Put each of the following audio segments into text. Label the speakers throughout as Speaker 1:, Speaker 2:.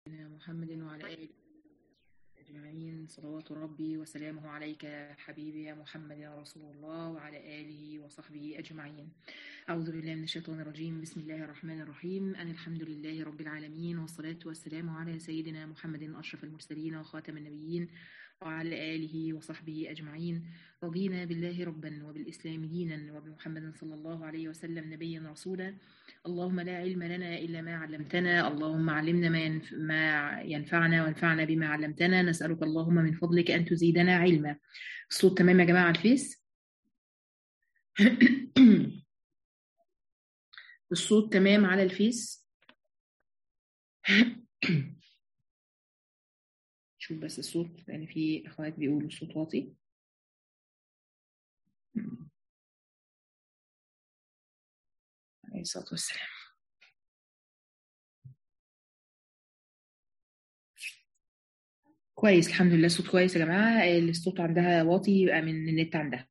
Speaker 1: محمد وعلى آله أجمعين صلوات ربي وسلامه عليك يا حبيبي يا محمد يا رسول الله وعلى آله وصحبه أجمعين أعوذ بالله من الشيطان الرجيم بسم الله الرحمن الرحيم أن الحمد لله رب العالمين والصلاة والسلام على سيدنا محمد أشرف المرسلين وخاتم النبيين وعلى آله وصحبه أجمعين رضينا بالله ربا وبالإسلام دينا وبمحمد صلى الله عليه وسلم نبيا رسولا اللهم لا علم لنا إلا ما علمتنا اللهم علمنا ما, ينف... ما ينفعنا وانفعنا بما علمتنا نسألك اللهم من فضلك أن تزيدنا علما الصوت تمام يا جماعة على الفيس الصوت تمام على الفيس شوف بس الصوت لأن يعني في أخوات بيقولوا الصوت واطي عليه الصلاة والسلام كويس الحمد لله الصوت كويس يا جماعة الصوت عندها واطي يبقى من النت عندها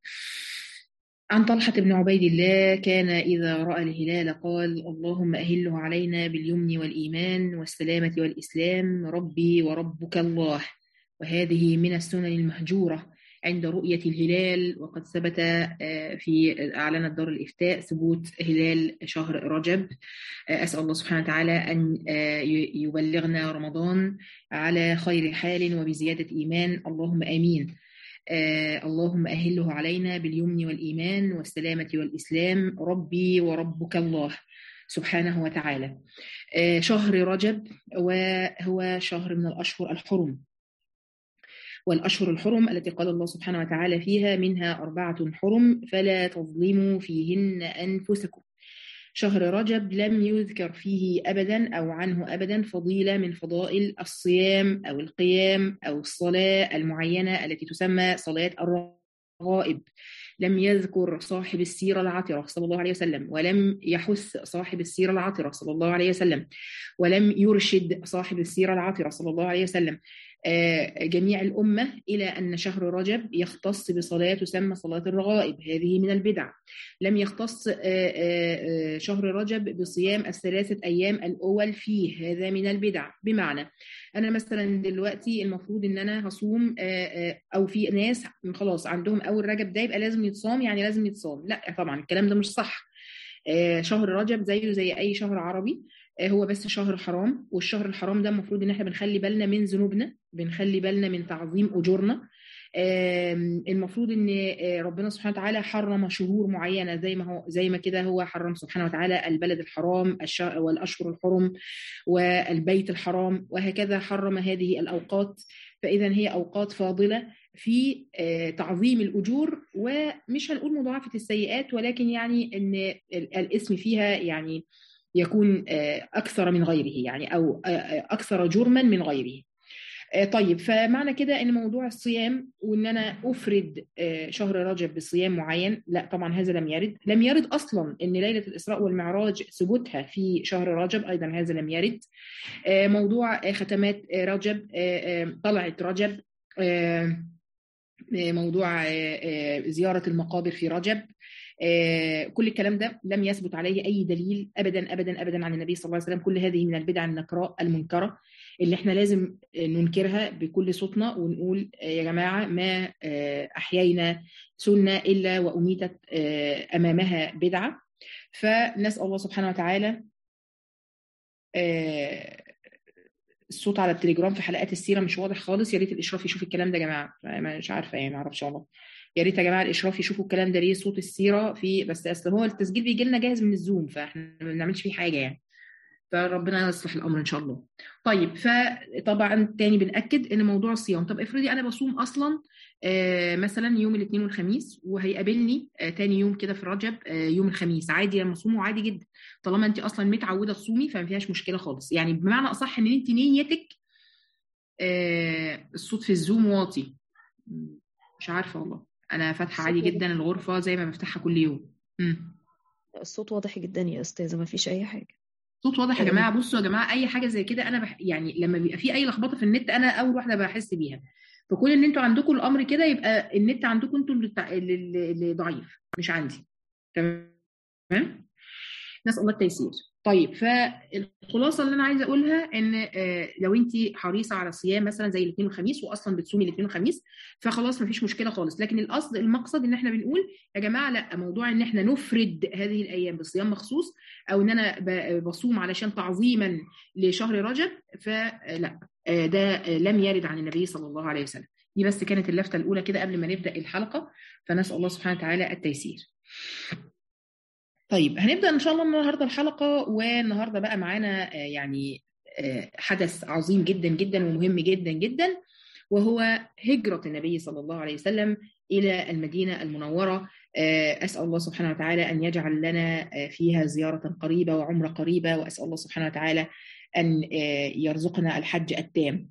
Speaker 1: عن طلحة بن عبيد الله كان إذا رأى الهلال قال اللهم أهله علينا باليمن والإيمان والسلامة والإسلام ربي وربك الله وهذه من السنن المهجورة عند رؤية الهلال وقد ثبت في أعلنت دار الإفتاء ثبوت هلال شهر رجب أسأل الله سبحانه وتعالى أن يبلغنا رمضان على خير حال وبزيادة إيمان اللهم آمين اللهم أهله علينا باليمن والإيمان والسلامة والإسلام ربي وربك الله سبحانه وتعالى شهر رجب وهو شهر من الأشهر الحرم والأشهر الحرم التي قال الله سبحانه وتعالى فيها منها أربعة حرم فلا تظلموا فيهن أنفسكم شهر رجب لم يذكر فيه أبدا أو عنه أبدا فضيلة من فضائل الصيام أو القيام أو الصلاة المعينة التي تسمى صلاة الرغائب لم يذكر صاحب السيرة العطرة صلى الله عليه وسلم ولم يحث صاحب السيرة العطرة صلى الله عليه وسلم ولم يرشد صاحب السيرة العطرة صلى الله عليه وسلم جميع الأمة إلى أن شهر رجب يختص بصلاة تسمى صلاة الرغائب هذه من البدع لم يختص شهر رجب بصيام الثلاثة أيام الأول فيه هذا من البدع بمعنى أنا مثلا دلوقتي المفروض إن أنا هصوم أو في ناس خلاص عندهم أول رجب ده يبقى لازم يتصام يعني لازم يتصام لا طبعا الكلام ده مش صح شهر رجب زيه زي أي شهر عربي هو بس شهر حرام والشهر الحرام ده المفروض ان احنا بنخلي بالنا من ذنوبنا بنخلي بالنا من تعظيم اجورنا المفروض ان ربنا سبحانه وتعالى حرم شهور معينه زي ما هو زي ما كده هو حرم سبحانه وتعالى البلد الحرام والاشهر الحرم والبيت الحرام وهكذا حرم هذه الاوقات فاذا هي اوقات فاضله في تعظيم الاجور ومش هنقول مضاعفه السيئات ولكن يعني ان الاسم فيها يعني يكون أكثر من غيره يعني أو أكثر جرما من غيره طيب فمعنى كده ان موضوع الصيام وان انا افرد شهر رجب بصيام معين لا طبعا هذا لم يرد لم يرد اصلا ان ليله الاسراء والمعراج ثبوتها في شهر رجب ايضا هذا لم يرد موضوع ختمات رجب طلعه رجب موضوع زياره المقابر في رجب كل الكلام ده لم يثبت عليه اي دليل ابدا ابدا ابدا عن النبي صلى الله عليه وسلم كل هذه من البدع النكراء المنكره اللي احنا لازم ننكرها بكل صوتنا ونقول يا جماعه ما احيينا سنه الا واميتت امامها بدعه فنسال الله سبحانه وتعالى الصوت على التليجرام في حلقات السيره مش واضح خالص يا ريت الاشراف يشوف الكلام ده يا جماعه مش عارفه يعني ما اعرفش والله يا ريت يا جماعه الاشراف يشوفوا الكلام ده ليه صوت السيره في بس اصل هو التسجيل بيجي لنا جاهز من الزوم فاحنا ما بنعملش فيه حاجه يعني فربنا يصلح الامر ان شاء الله طيب فطبعا تاني بناكد ان موضوع الصيام طب افرضي انا بصوم اصلا آه مثلا يوم الاثنين والخميس وهيقابلني آه تاني يوم كده في رجب آه يوم الخميس عادي لما اصومه عادي جدا طالما انت اصلا متعوده تصومي فما فيهاش مشكله خالص يعني بمعنى اصح ان انت نيتك الصوت في الزوم واطي مش عارفه والله انا فاتحه عادي جدا الغرفه زي ما بفتحها كل يوم مم.
Speaker 2: الصوت واضح جدا يا استاذه ما فيش اي حاجه
Speaker 1: صوت واضح يا جماعه بصوا يا جماعه اي حاجه زي كده انا بح... يعني لما بيبقى في اي لخبطه في النت انا اول واحده بحس بيها فكون ان انتوا عندكم الامر كده يبقى النت عندكم انتوا اللي ضعيف مش عندي تمام نسال الله التيسير طيب فالخلاصه اللي انا عايزه اقولها ان لو انت حريصه على صيام مثلا زي الاثنين والخميس واصلا بتصومي الاثنين والخميس فخلاص مفيش مشكله خالص لكن الاصل المقصد ان احنا بنقول يا جماعه لا موضوع ان احنا نفرد هذه الايام بصيام مخصوص او ان انا بصوم علشان تعظيما لشهر رجب فلا ده لم يرد عن النبي صلى الله عليه وسلم دي بس كانت اللفته الاولى كده قبل ما نبدا الحلقه فنسال الله سبحانه وتعالى التيسير طيب هنبدا ان شاء الله النهارده الحلقه والنهارده بقى معانا يعني حدث عظيم جدا جدا ومهم جدا جدا وهو هجره النبي صلى الله عليه وسلم الى المدينه المنوره اسال الله سبحانه وتعالى ان يجعل لنا فيها زياره قريبه وعمره قريبه واسال الله سبحانه وتعالى ان يرزقنا الحج التام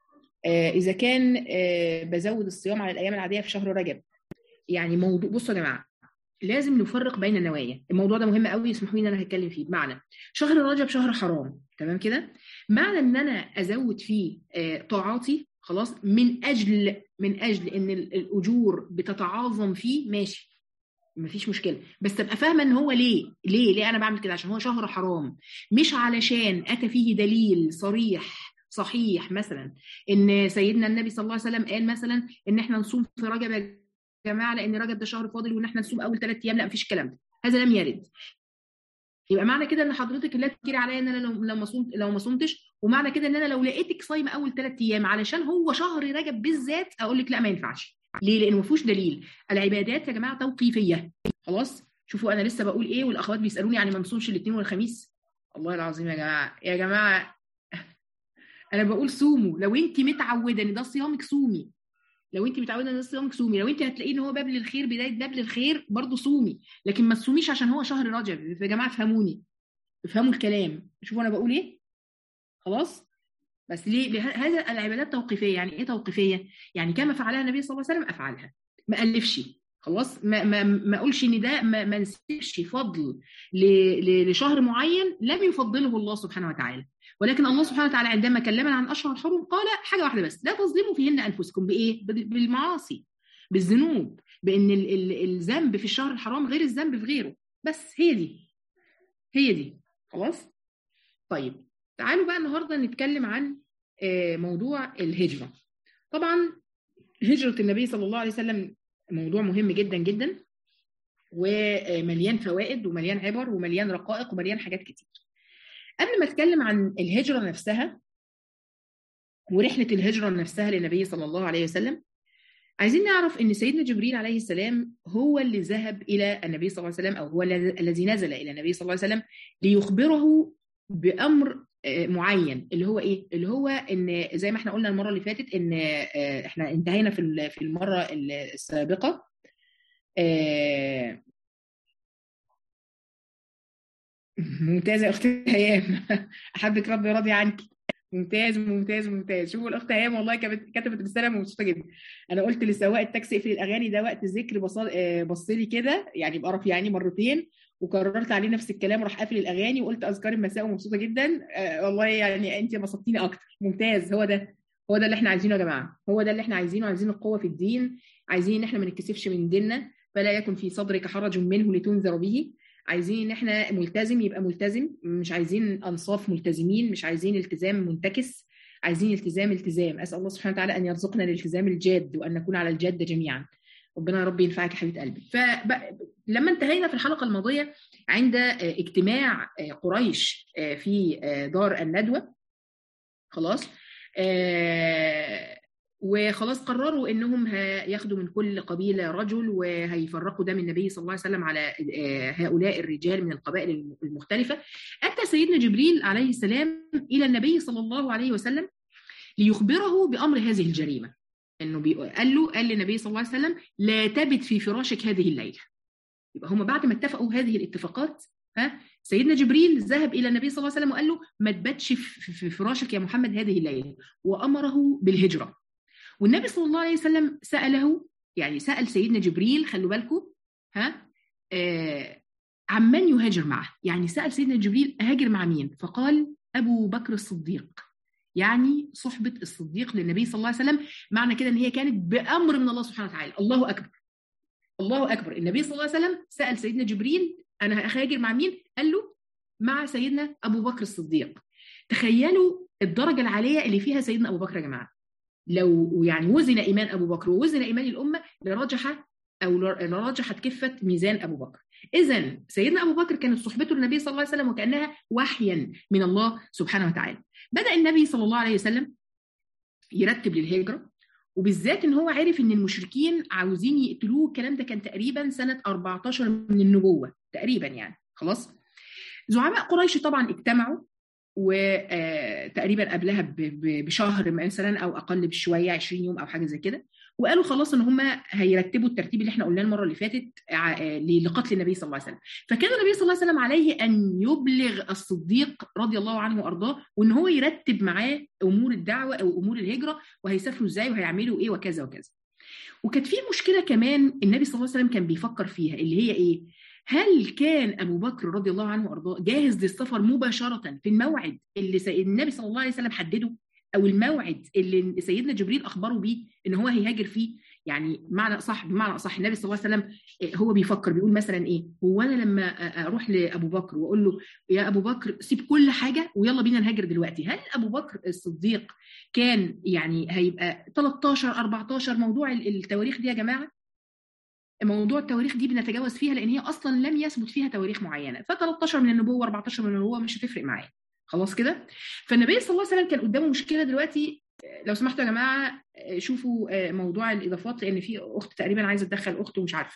Speaker 1: اذا كان بزود الصيام على الايام العاديه في شهر رجب يعني موضوع بصوا يا جماعه لازم نفرق بين النوايا الموضوع ده مهم قوي اسمحوا لي ان انا هتكلم فيه بمعنى شهر رجب شهر حرام تمام كده معنى ان انا ازود فيه طاعاتي خلاص من اجل من اجل ان الاجور بتتعاظم فيه ماشي مفيش مشكله بس ابقى فاهمه ان هو ليه ليه ليه انا بعمل كده عشان هو شهر حرام مش علشان اتى فيه دليل صريح صحيح مثلا ان سيدنا النبي صلى الله عليه وسلم قال مثلا ان احنا نصوم في رجب يا جماعه لان رجب ده شهر فاضل وان احنا نصوم اول ثلاث ايام لا مفيش الكلام ده هذا لم يرد يبقى معنى كده ان حضرتك لا تنكري عليا ان انا لو لو ما صمت لو ما صمتش ومعنى كده ان انا لو لقيتك صايمه اول ثلاث ايام علشان هو شهر رجب بالذات اقول لك لا ما ينفعش ليه لان ما فيهوش دليل العبادات يا جماعه توقيفيه خلاص شوفوا انا لسه بقول ايه والاخوات بيسالوني يعني ما نصومش الاثنين والخميس الله العظيم يا جماعه يا جماعه انا بقول صوموا لو انت متعوده ان ده صيامك صومي لو انت متعوده ان ده صيامك صومي لو انت هتلاقيه ان هو باب للخير بدايه باب للخير برضه صومي لكن ما تصوميش عشان هو شهر رجب يا جماعه افهموني افهموا الكلام شوفوا انا بقول ايه خلاص بس ليه هذا العبادات توقيفيه يعني ايه توقيفيه يعني كما فعلها النبي صلى الله عليه وسلم افعلها ما الفش خلاص ما ما ما اقولش ان ده ما, ما نسيبش فضل لشهر معين لم يفضله الله سبحانه وتعالى ولكن الله سبحانه وتعالى عندما كلمنا عن اشهر الحرم قال حاجه واحده بس لا تظلموا فيهن انفسكم بايه بالمعاصي بالذنوب بان الذنب في الشهر الحرام غير الذنب في غيره بس هي دي هي دي خلاص طيب تعالوا بقى النهارده نتكلم عن موضوع الهجره طبعا هجره النبي صلى الله عليه وسلم موضوع مهم جدا جدا ومليان فوائد ومليان عبر ومليان رقائق ومليان حاجات كتير قبل ما اتكلم عن الهجره نفسها ورحله الهجره نفسها للنبي صلى الله عليه وسلم عايزين نعرف ان سيدنا جبريل عليه السلام هو اللي ذهب الى النبي صلى الله عليه وسلم او هو الذي نزل الى النبي صلى الله عليه وسلم ليخبره بامر معين اللي هو ايه اللي هو ان زي ما احنا قلنا المره اللي فاتت ان احنا انتهينا في في المره السابقه ممتازه يا اختي هيام احبك ربي راضي عنك ممتاز ممتاز ممتاز شوفوا الاخت هيام والله كتبت رساله مبسوطه جدا انا قلت لسواق التاكسي اقفل الاغاني ده وقت ذكر بص لي كده يعني بقرف يعني مرتين وكررت عليه نفس الكلام وراح قافل الاغاني وقلت اذكار المساء ومبسوطه جدا آه والله يعني انت بسطتيني اكتر ممتاز هو ده هو ده اللي احنا عايزينه يا جماعه هو ده اللي احنا عايزينه عايزين القوه في الدين عايزين ان احنا ما نتكسفش من ديننا فلا يكن في صدرك حرج منه لتنذر به عايزين ان احنا ملتزم يبقى ملتزم مش عايزين انصاف ملتزمين مش عايزين التزام منتكس عايزين التزام التزام اسال الله سبحانه وتعالى ان يرزقنا الالتزام الجاد وان نكون على الجاده جميعا ربنا يا رب ينفعك يا حبيبه قلبي فلما انتهينا في الحلقه الماضيه عند اجتماع قريش في دار الندوه خلاص وخلاص قرروا انهم هياخدوا من كل قبيله رجل وهيفرقوا دم النبي صلى الله عليه وسلم على هؤلاء الرجال من القبائل المختلفه اتى سيدنا جبريل عليه السلام الى النبي صلى الله عليه وسلم ليخبره بامر هذه الجريمه انه قال له قال للنبي صلى الله عليه وسلم لا تبت في فراشك هذه الليله يبقى هم بعد ما اتفقوا هذه الاتفاقات ها سيدنا جبريل ذهب الى النبي صلى الله عليه وسلم وقال له ما تباتش في فراشك يا محمد هذه الليله وامره بالهجره والنبي صلى الله عليه وسلم ساله يعني سال سيدنا جبريل خلوا بالكم ها آه عمن يهاجر معه يعني سال سيدنا جبريل اهاجر مع مين فقال ابو بكر الصديق يعني صحبة الصديق للنبي صلى الله عليه وسلم معنى كده ان هي كانت بامر من الله سبحانه وتعالى الله اكبر الله اكبر النبي صلى الله عليه وسلم سال سيدنا جبريل انا هاجر مع مين قال له مع سيدنا ابو بكر الصديق تخيلوا الدرجه العاليه اللي فيها سيدنا ابو بكر يا جماعه لو يعني وزن ايمان ابو بكر ووزن ايمان الامه لرجح او لرجحت كفه ميزان ابو بكر اذا سيدنا ابو بكر كانت صحبته للنبي صلى الله عليه وسلم وكانها وحيا من الله سبحانه وتعالى بدا النبي صلى الله عليه وسلم يرتب للهجره وبالذات ان هو عرف ان المشركين عاوزين يقتلوه الكلام ده كان تقريبا سنه 14 من النبوه تقريبا يعني خلاص زعماء قريش طبعا اجتمعوا وتقريبا قبلها بشهر مثلا او اقل بشويه 20 يوم او حاجه زي كده وقالوا خلاص ان هم هيرتبوا الترتيب اللي احنا قلناه المره اللي فاتت لقتل النبي صلى الله عليه وسلم فكان النبي صلى الله عليه وسلم عليه ان يبلغ الصديق رضي الله عنه وارضاه وان هو يرتب معاه امور الدعوه او امور الهجره وهيسافروا ازاي وهيعملوا ايه وكذا وكذا وكانت في مشكله كمان النبي صلى الله عليه وسلم كان بيفكر فيها اللي هي ايه هل كان ابو بكر رضي الله عنه وارضاه جاهز للسفر مباشره في الموعد اللي النبي صلى الله عليه وسلم حدده او الموعد اللي سيدنا جبريل اخبره بيه ان هو هيهاجر فيه يعني معنى صح بمعنى صح النبي صلى الله عليه وسلم هو بيفكر بيقول مثلا ايه هو انا لما اروح لابو بكر واقول له يا ابو بكر سيب كل حاجه ويلا بينا نهاجر دلوقتي هل ابو بكر الصديق كان يعني هيبقى 13 14 موضوع التواريخ دي يا جماعه موضوع التواريخ دي بنتجاوز فيها لان هي اصلا لم يثبت فيها تواريخ معينه ف 13 من النبوه 14 من النبوه مش هتفرق معايا خلاص كده فالنبي صلى الله عليه وسلم كان قدامه مشكله دلوقتي لو سمحتوا يا جماعه شوفوا موضوع الاضافات لان في اخت تقريبا عايزه تدخل اخت ومش عارفه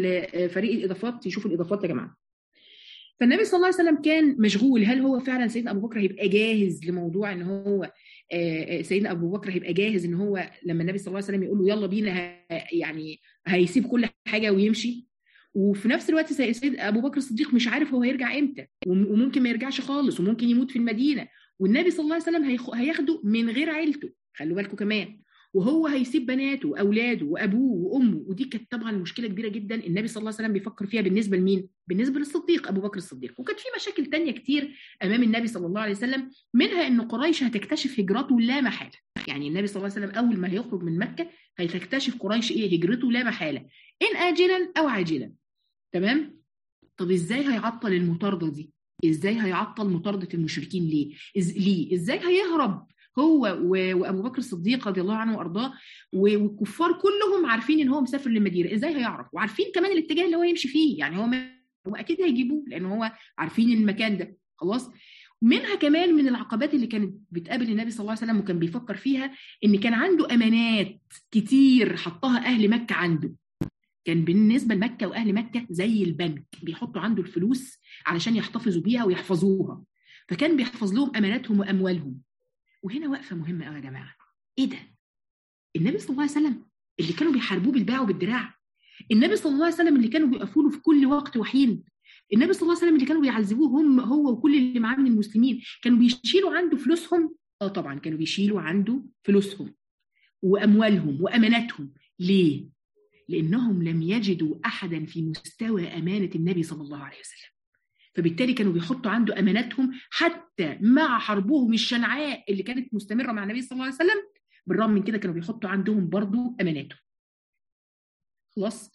Speaker 1: ففريق الاضافات يشوفوا الاضافات يا جماعه فالنبي صلى الله عليه وسلم كان مشغول هل هو فعلا سيدنا ابو بكر هيبقى جاهز لموضوع ان هو سيدنا ابو بكر هيبقى جاهز ان هو لما النبي صلى الله عليه وسلم يقول له يلا بينا يعني هيسيب كل حاجه ويمشي وفي نفس الوقت سيد ابو بكر الصديق مش عارف هو هيرجع امتى وممكن ما يرجعش خالص وممكن يموت في المدينه والنبي صلى الله عليه وسلم هياخده من غير عيلته خلوا بالكم كمان وهو هيسيب بناته واولاده وابوه وامه ودي كانت طبعا مشكله كبيره جدا النبي صلى الله عليه وسلم بيفكر فيها بالنسبه لمين بالنسبه للصديق ابو بكر الصديق وكانت في مشاكل تانية كتير امام النبي صلى الله عليه وسلم منها ان قريش هتكتشف هجرته لا محاله يعني النبي صلى الله عليه وسلم اول ما هيخرج من مكه هتكتشف قريش ايه هجرته لا محاله ان اجلا او عاجلا تمام طب ازاي هيعطل المطارده دي ازاي هيعطل مطارده المشركين ليه إز... ليه ازاي هيهرب هو و... وابو بكر الصديق رضي الله عنه وارضاه والكفار كلهم عارفين ان هو مسافر للمدينه ازاي هيعرف وعارفين كمان الاتجاه اللي هو يمشي فيه يعني هو ما... هو اكيد هيجيبوه لان هو عارفين المكان ده خلاص منها كمان من العقبات اللي كانت بتقابل النبي صلى الله عليه وسلم وكان بيفكر فيها ان كان عنده امانات كتير حطها اهل مكه عنده كان بالنسبه لمكه واهل مكه زي البنك بيحطوا عنده الفلوس علشان يحتفظوا بيها ويحفظوها فكان بيحفظ لهم اماناتهم واموالهم وهنا وقفه مهمه قوي يا جماعه ايه ده النبي صلى الله عليه وسلم اللي كانوا بيحاربوه بالباع وبالدراع النبي صلى الله عليه وسلم اللي كانوا بيقفوا له في كل وقت وحين النبي صلى الله عليه وسلم اللي كانوا بيعذبوه هم هو وكل اللي معاه من المسلمين كانوا بيشيلوا عنده فلوسهم اه طبعا كانوا بيشيلوا عنده فلوسهم واموالهم واماناتهم ليه لانهم لم يجدوا احدا في مستوى امانه النبي صلى الله عليه وسلم فبالتالي كانوا بيحطوا عنده اماناتهم حتى مع حربهم الشنعاء اللي كانت مستمره مع النبي صلى الله عليه وسلم بالرغم من كده كانوا بيحطوا عندهم برضو اماناتهم خلاص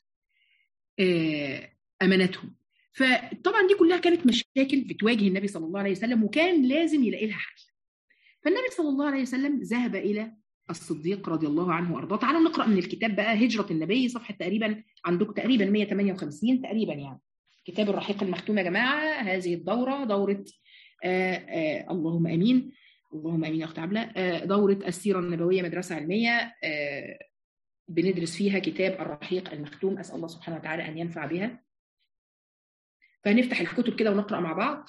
Speaker 1: آه اماناتهم فطبعا دي كلها كانت مشاكل بتواجه النبي صلى الله عليه وسلم وكان لازم يلاقي لها حل فالنبي صلى الله عليه وسلم ذهب الى الصديق رضي الله عنه وارضاه تعالوا نقرا من الكتاب بقى هجره النبي صفحه تقريبا عندكم تقريبا 158 تقريبا يعني كتاب الرحيق المختوم يا جماعه هذه الدوره دوره آآ آآ اللهم امين اللهم امين يا اخت عبله دوره السيره النبويه مدرسه علميه بندرس فيها كتاب الرحيق المختوم اسال الله سبحانه وتعالى ان ينفع بها فهنفتح الكتب كده ونقرا مع بعض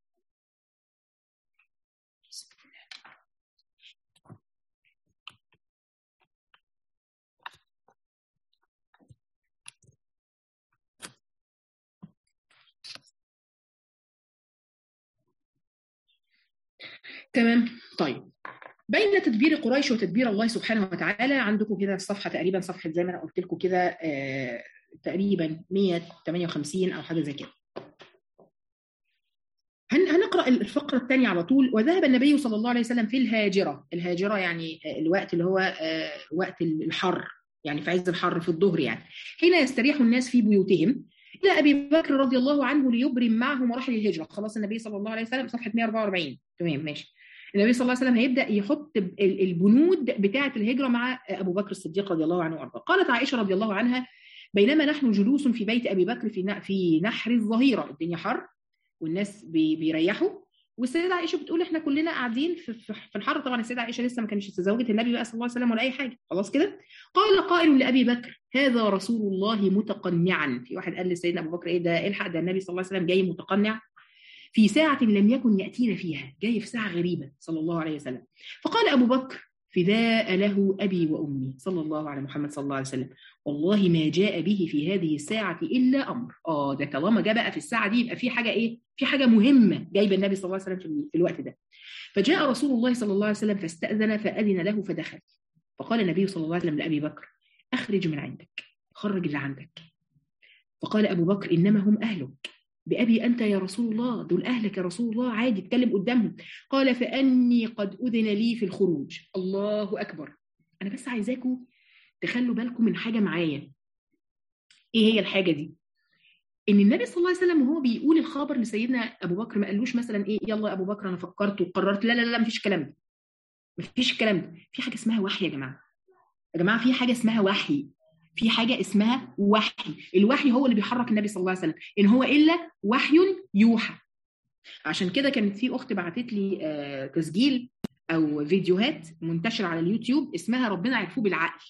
Speaker 1: تمام طيب بين تدبير قريش وتدبير الله سبحانه وتعالى عندكم كده الصفحه تقريبا صفحه زي ما انا قلت لكم كده آه تقريبا 158 او حاجه زي كده هنقرا الفقره الثانيه على طول وذهب النبي صلى الله عليه وسلم في الهاجره الهاجره يعني الوقت اللي هو آه وقت الحر يعني في عز الحر في الظهر يعني حين يستريح الناس في بيوتهم الى ابي بكر رضي الله عنه ليبرم معه مراحل الهجره خلاص النبي صلى الله عليه وسلم صفحه 144 تمام ماشي النبي صلى الله عليه وسلم هيبدا يحط البنود بتاعه الهجره مع ابو بكر الصديق رضي الله عنه وارضاه قالت عائشه رضي الله عنها بينما نحن جلوس في بيت ابي بكر في في نحر الظهيره الدنيا حر والناس بيريحوا والسيده عائشه بتقول احنا كلنا قاعدين في, في الحر طبعا السيده عائشه لسه ما كانتش تزوجت النبي بقى صلى الله عليه وسلم ولا اي حاجه خلاص كده قال قائل لابي بكر هذا رسول الله متقنعا في واحد قال لسيدنا ابو بكر ايه ده الحق ده النبي صلى الله عليه وسلم جاي متقنع في ساعة لم يكن يأتينا فيها جاي في ساعة غريبة صلى الله عليه وسلم فقال أبو بكر فداء له أبي وأمي صلى الله على محمد صلى الله عليه وسلم والله ما جاء به في هذه الساعة إلا أمر آه ده طالما جاء بقى في الساعة دي يبقى في حاجة إيه في حاجة مهمة جايبة النبي صلى الله عليه وسلم في الوقت ده فجاء رسول الله صلى الله عليه وسلم فاستأذن فأذن له فدخل فقال النبي صلى الله عليه وسلم لأبي بكر أخرج من عندك خرج اللي عندك فقال أبو بكر إنما هم أهلك بأبي أنت يا رسول الله دول أهلك يا رسول الله عادي اتكلم قدامهم قال فأني قد أذن لي في الخروج الله أكبر أنا بس عايزاكم تخلوا بالكم من حاجة معايا إيه هي الحاجة دي ان النبي صلى الله عليه وسلم وهو بيقول الخبر لسيدنا ابو بكر ما قالوش مثلا ايه يلا يا ابو بكر انا فكرت وقررت لا لا لا مفيش الكلام ده مفيش الكلام ده في حاجه اسمها وحي يا جماعه يا جماعه في حاجه اسمها وحي في حاجه اسمها وحي الوحي هو اللي بيحرك النبي صلى الله عليه وسلم ان هو الا وحي يوحى عشان كده كانت في اخت بعتت لي آه تسجيل او فيديوهات منتشره على اليوتيوب اسمها ربنا عرفوه بالعقل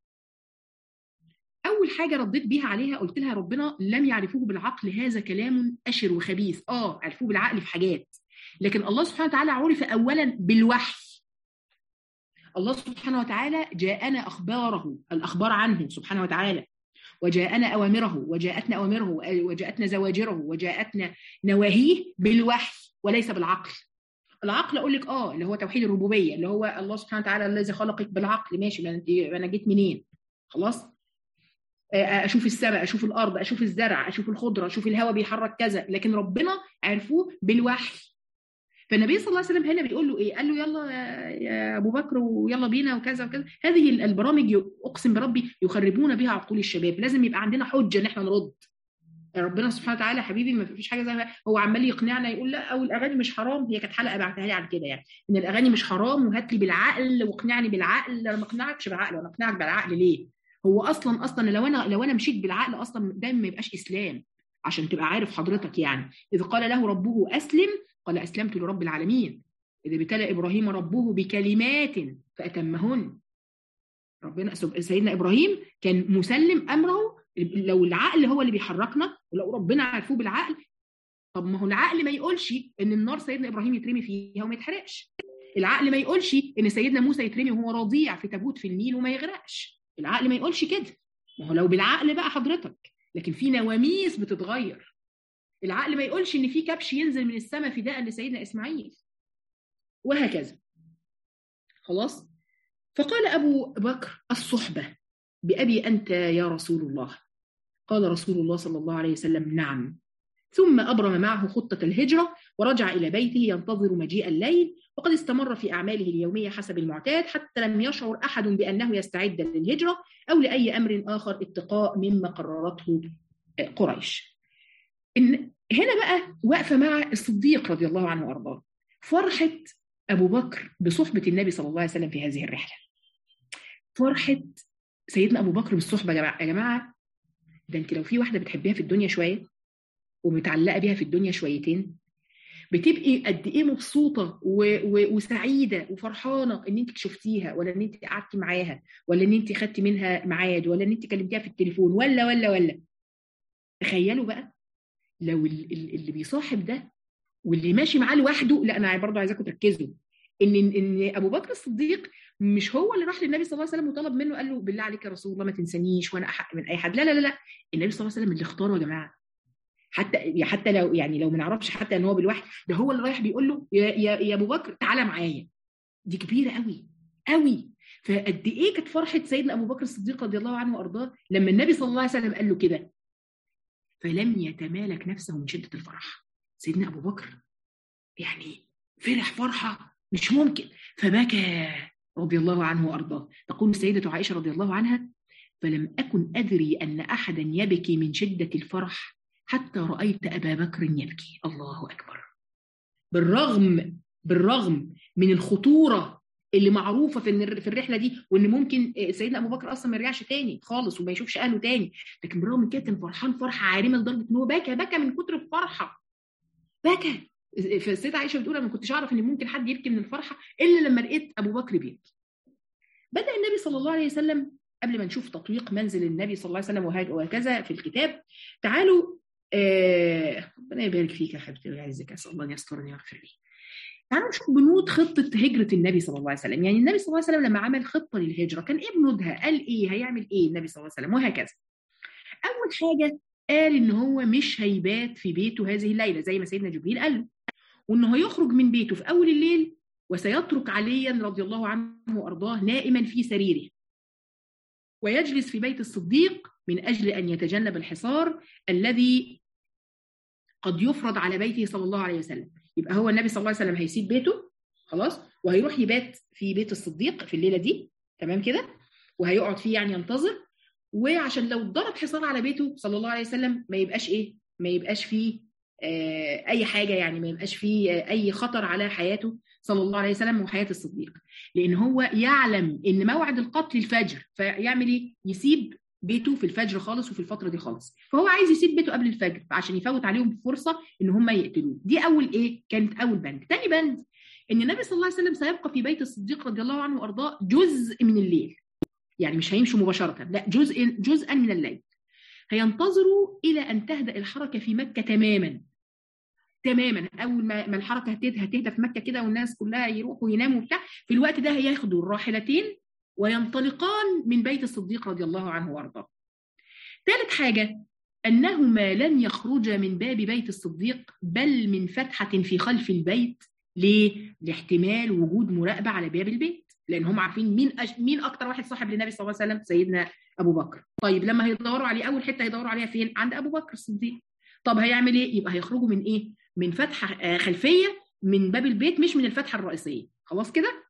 Speaker 1: اول حاجه رديت بيها عليها قلت لها ربنا لم يعرفوه بالعقل هذا كلام اشر وخبيث اه عرفوه بالعقل في حاجات لكن الله سبحانه وتعالى عرف اولا بالوحي الله سبحانه وتعالى جاءنا اخباره الاخبار عنه سبحانه وتعالى وجاءنا اوامره وجاءتنا اوامره وجاءتنا زواجره وجاءتنا نواهيه بالوحي وليس بالعقل العقل اقول لك اه اللي هو توحيد الربوبيه اللي هو الله سبحانه وتعالى الذي خلقك بالعقل ماشي انا جيت منين خلاص اشوف السماء اشوف الارض اشوف الزرع اشوف الخضره اشوف الهواء بيحرك كذا لكن ربنا عرفوه بالوحي فالنبي صلى الله عليه وسلم هنا بيقول له ايه قال له يلا يا ابو بكر ويلا بينا وكذا وكذا هذه البرامج اقسم بربي يخربون بها عقول الشباب لازم يبقى عندنا حجه ان احنا نرد ربنا سبحانه وتعالى حبيبي ما فيش حاجه زي ما هو عمال يقنعنا يقول لا او الاغاني مش حرام هي كانت حلقه بعتها لي عن كده يعني ان الاغاني مش حرام وهات لي بالعقل واقنعني بالعقل انا ما اقنعكش بالعقل وانا اقنعك بالعقل ليه هو اصلا اصلا لو انا لو انا مشيت بالعقل اصلا ده ما يبقاش اسلام عشان تبقى عارف حضرتك يعني اذ قال له ربه اسلم قال اسلمت لرب العالمين اذا ابتلى ابراهيم ربه بكلمات فاتمهن ربنا سيدنا ابراهيم كان مسلم امره لو العقل هو اللي بيحركنا ولو ربنا عرفوه بالعقل طب ما هو العقل ما يقولش ان النار سيدنا ابراهيم يترمي فيها وما يتحرقش العقل ما يقولش ان سيدنا موسى يترمي وهو رضيع في تابوت في النيل وما يغرقش العقل ما يقولش كده ما هو لو بالعقل بقى حضرتك لكن في نواميس بتتغير العقل ما يقولش ان في كبش ينزل من السماء فداء لسيدنا اسماعيل وهكذا خلاص فقال ابو بكر الصحبه بابي انت يا رسول الله قال رسول الله صلى الله عليه وسلم نعم ثم أبرم معه خطة الهجرة ورجع إلى بيته ينتظر مجيء الليل وقد استمر في أعماله اليومية حسب المعتاد حتى لم يشعر أحد بأنه يستعد للهجرة أو لأي أمر آخر اتقاء مما قررته قريش إن هنا بقى واقفة مع الصديق رضي الله عنه وأرضاه فرحة أبو بكر بصحبة النبي صلى الله عليه وسلم في هذه الرحلة فرحة سيدنا أبو بكر بالصحبة يا جماعة ده أنت لو في واحدة بتحبيها في الدنيا شوية ومتعلقه بيها في الدنيا شويتين بتبقي قد ايه مبسوطه و... و... وسعيده وفرحانه ان انت شفتيها ولا ان انت قعدتي معاها ولا ان انت خدتي منها ميعاد ولا ان انت كلمتيها في التليفون ولا ولا ولا تخيلوا بقى لو اللي بيصاحب ده واللي ماشي معاه لوحده لا انا برضه عايزاكم تركزوا ان ان ابو بكر الصديق مش هو اللي راح للنبي صلى الله عليه وسلم وطلب منه قال له بالله عليك يا رسول الله ما تنسانيش وانا احق من اي حد لا لا لا لا النبي صلى الله عليه وسلم اللي اختاره يا جماعه حتى حتى لو يعني لو ما نعرفش حتى ان هو بالوحي ده هو اللي رايح بيقول له يا يا, يا ابو بكر تعالى معايا دي كبيره قوي قوي فقد ايه كانت فرحه سيدنا ابو بكر الصديق رضي الله عنه وارضاه لما النبي صلى الله عليه وسلم قال له كده فلم يتمالك نفسه من شده الفرح سيدنا ابو بكر يعني فرح فرحه مش ممكن فبكى رضي الله عنه وارضاه تقول السيده عائشه رضي الله عنها فلم اكن ادري ان احدا يبكي من شده الفرح حتى رايت ابا بكر يبكي الله اكبر بالرغم بالرغم من الخطوره اللي معروفه في في الرحله دي وان ممكن سيدنا ابو بكر اصلا ما يرجعش تاني خالص وما يشوفش اهله تاني لكن بالرغم من كده كان فرحان فرحه عارمه لدرجه ان هو بكى بكى من كتر الفرحه بكى فالسيده عائشه بتقول انا ما كنتش اعرف ان ممكن حد يبكي من الفرحه الا لما لقيت ابو بكر بيبكي بدا النبي صلى الله عليه وسلم قبل ما نشوف تطويق منزل النبي صلى الله عليه وسلم وهكذا في الكتاب تعالوا آه ربنا يبارك فيك يا حبيبتي ويعزك اسال الله ان يسترني ويغفر لي تعالوا نشوف بنود خطه هجره النبي صلى الله عليه وسلم يعني النبي صلى الله عليه وسلم لما عمل خطه للهجره كان ايه بنودها قال ايه هيعمل ايه النبي صلى الله عليه وسلم وهكذا اول حاجه قال ان هو مش هيبات في بيته هذه الليله زي ما سيدنا جبريل قال له وانه هيخرج من بيته في اول الليل وسيترك عليا رضي الله عنه وارضاه نائما في سريره ويجلس في بيت الصديق من اجل ان يتجنب الحصار الذي قد يفرض على بيته صلى الله عليه وسلم يبقى هو النبي صلى الله عليه وسلم هيسيب بيته خلاص وهيروح يبات في بيت الصديق في الليله دي تمام كده وهيقعد فيه يعني ينتظر وعشان لو اتضرب حصار على بيته صلى الله عليه وسلم ما يبقاش ايه ما يبقاش فيه آه اي حاجه يعني ما يبقاش فيه آه اي خطر على حياته صلى الله عليه وسلم وحياه الصديق لان هو يعلم ان موعد القتل الفجر فيعمل ايه يسيب بيته في الفجر خالص وفي الفتره دي خالص فهو عايز يسيب بيته قبل الفجر عشان يفوت عليهم فرصه ان هم يقتلوه دي اول ايه كانت اول بند تاني بند ان النبي صلى الله عليه وسلم سيبقى في بيت الصديق رضي الله عنه وارضاه جزء من الليل يعني مش هيمشوا مباشره لا جزء جزءا من الليل هينتظروا الى ان تهدا الحركه في مكه تماما تماما اول ما ما الحركه هتهدى هتهدى في مكه كده والناس كلها يروحوا يناموا وبتاع في الوقت ده هياخدوا الراحلتين وينطلقان من بيت الصديق رضي الله عنه وارضاه. ثالث حاجه انهما لن يخرجا من باب بيت الصديق بل من فتحه في خلف البيت ليه؟ لاحتمال وجود مراقبه على باب البيت لان هم عارفين مين أش... مين اكتر واحد صاحب للنبي صلى الله عليه وسلم سيدنا ابو بكر. طيب لما هيدوروا عليه اول حته هيدوروا عليها فين؟ عند ابو بكر الصديق. طب هيعمل ايه؟ يبقى هيخرجوا من ايه؟ من فتحه خلفيه من باب البيت مش من الفتحه الرئيسيه خلاص كده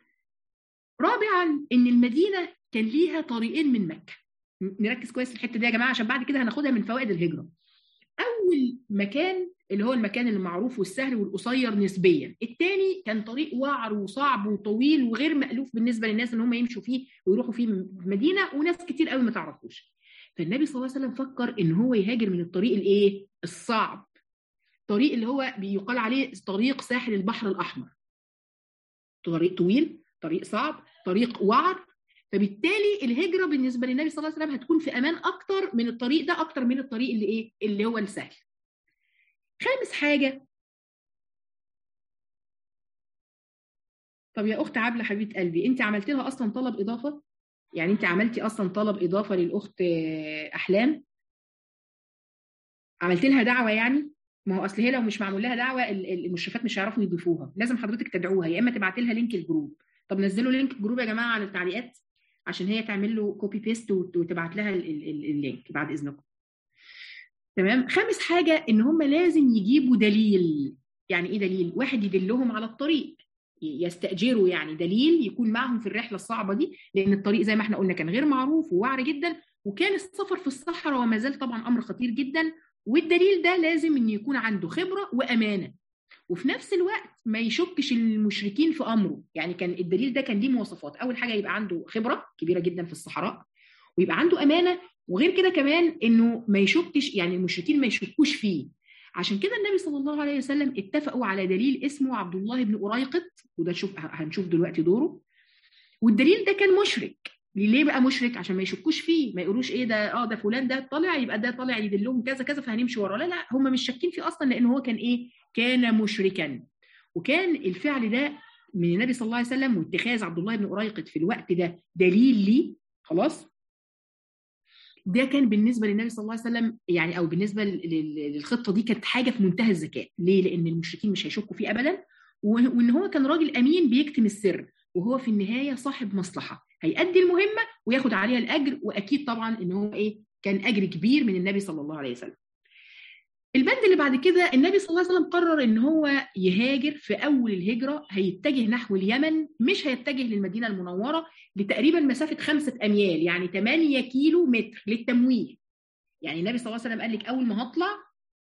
Speaker 1: رابعا ان المدينه كان ليها طريقين من مكه نركز كويس في الحته دي يا جماعه عشان بعد كده هناخدها من فوائد الهجره اول مكان اللي هو المكان المعروف والسهل والقصير نسبيا الثاني كان طريق وعر وصعب وطويل وغير مألوف بالنسبه للناس ان هم يمشوا فيه ويروحوا فيه مدينه وناس كتير قوي ما تعرفوش فالنبي صلى الله عليه وسلم فكر ان هو يهاجر من الطريق الايه الصعب طريق اللي هو بيقال عليه طريق ساحل البحر الاحمر طريق طويل طريق صعب طريق وعر فبالتالي الهجره بالنسبه للنبي صلى الله عليه وسلم هتكون في امان اكتر من الطريق ده اكتر من الطريق اللي ايه اللي هو السهل خامس حاجه طب يا اخت عبله حبيبه قلبي انت عملت لها اصلا طلب اضافه يعني انت عملتي اصلا طلب اضافه للاخت احلام عملت لها دعوه يعني ما هو اصل هي لو مش معمول لها دعوه المشرفات مش هيعرفوا يضيفوها لازم حضرتك تدعوها يا اما تبعتي لها لينك الجروب طب نزلوا لينك الجروب يا جماعه على التعليقات عشان هي تعمل له كوبي بيست وتبعت لها اللينك بعد اذنكم تمام خامس حاجه ان هم لازم يجيبوا دليل يعني ايه دليل واحد يدلهم على الطريق يستاجروا يعني دليل يكون معهم في الرحله الصعبه دي لان الطريق زي ما احنا قلنا كان غير معروف ووعر جدا وكان السفر في الصحراء وما زال طبعا امر خطير جدا والدليل ده لازم ان يكون عنده خبره وامانه وفي نفس الوقت ما يشكش المشركين في امره يعني كان الدليل ده كان ليه مواصفات اول حاجه يبقى عنده خبره كبيره جدا في الصحراء ويبقى عنده امانه وغير كده كمان انه ما يشكش يعني المشركين ما يشكوش فيه عشان كده النبي صلى الله عليه وسلم اتفقوا على دليل اسمه عبد الله بن أريقط وده شوف هنشوف دلوقتي دوره والدليل ده كان مشرك ليه بقى مشرك عشان ما يشكوش فيه ما يقولوش ايه ده اه ده فلان ده طالع يبقى ده طالع يدلهم كذا كذا فهنمشي وراه لا لا هم مش شاكين فيه اصلا لان هو كان ايه كان مشركا وكان الفعل ده من النبي صلى الله عليه وسلم واتخاذ عبد الله بن أريقط في الوقت ده دليل ليه خلاص ده كان بالنسبه للنبي صلى الله عليه وسلم يعني او بالنسبه للخطه دي كانت حاجه في منتهى الذكاء ليه لان المشركين مش هيشكوا فيه ابدا وان هو كان راجل امين بيكتم السر وهو في النهايه صاحب مصلحه هيأدي المهمه وياخد عليها الاجر واكيد طبعا ان هو ايه كان اجر كبير من النبي صلى الله عليه وسلم البند اللي بعد كده النبي صلى الله عليه وسلم قرر ان هو يهاجر في اول الهجره هيتجه نحو اليمن مش هيتجه للمدينه المنوره لتقريبا مسافه خمسة اميال يعني 8 كيلو متر للتمويه يعني النبي صلى الله عليه وسلم قال لك اول ما هطلع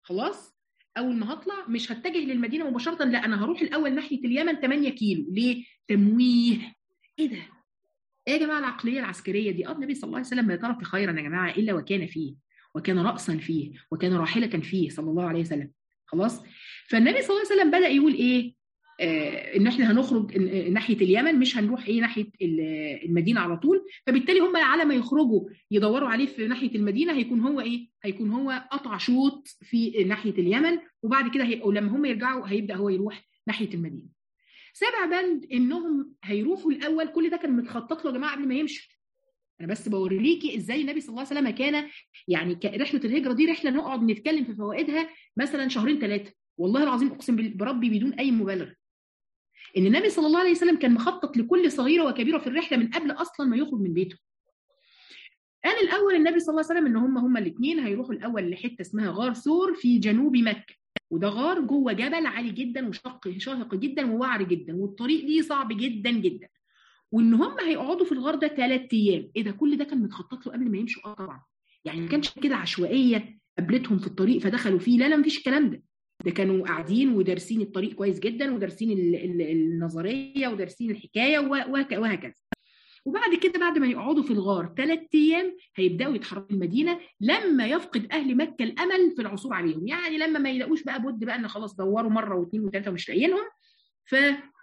Speaker 1: خلاص اول ما هطلع مش هتجه للمدينه مباشره لا انا هروح الاول ناحيه اليمن 8 كيلو ليه تمويه ايه ده ايه يا جماعه العقليه العسكريه دي اه النبي صلى الله عليه وسلم ما ترك خيرا يا جماعه الا وكان فيه وكان راسا فيه وكان راحله فيه صلى الله عليه وسلم خلاص فالنبي صلى الله عليه وسلم بدا يقول ايه آه ان احنا هنخرج ناحيه اليمن مش هنروح ايه ناحيه المدينه على طول فبالتالي هم على ما يخرجوا يدوروا عليه في ناحيه المدينه هيكون هو ايه هيكون هو قطع شوط في ناحيه اليمن وبعد كده هي... ولما هم يرجعوا هيبدا هو يروح ناحيه المدينه سابع بند انهم هيروحوا الاول كل ده كان متخطط له يا جماعه قبل ما يمشوا انا بس بوريكي ازاي النبي صلى الله عليه وسلم كان يعني رحله الهجره دي رحله نقعد نتكلم في فوائدها مثلا شهرين ثلاثه والله العظيم اقسم بربي بدون اي مبالغه ان النبي صلى الله عليه وسلم كان مخطط لكل صغيره وكبيره في الرحله من قبل اصلا ما يخرج من بيته قال الاول النبي صلى الله عليه وسلم ان هم هم الاثنين هيروحوا الاول لحته اسمها غار ثور في جنوب مكه وده غار جوه جبل عالي جدا وشق شاهق جدا ووعر جدا والطريق دي صعب جدا جدا وان هم هيقعدوا في الغار ده ثلاث ايام ايه ده كل ده كان متخطط له قبل ما يمشوا اه طبعا يعني ما كانش كده عشوائيه قابلتهم في الطريق فدخلوا فيه لا لا مفيش الكلام ده ده كانوا قاعدين ودارسين الطريق كويس جدا ودارسين النظريه ودارسين الحكايه وهكذا وبعد كده بعد ما يقعدوا في الغار ثلاث ايام هيبداوا يتحركوا المدينه لما يفقد اهل مكه الامل في العثور عليهم يعني لما ما يلاقوش بقى بد بقى ان خلاص دوروا مره واثنين وثلاثه ومش لاقيينهم ف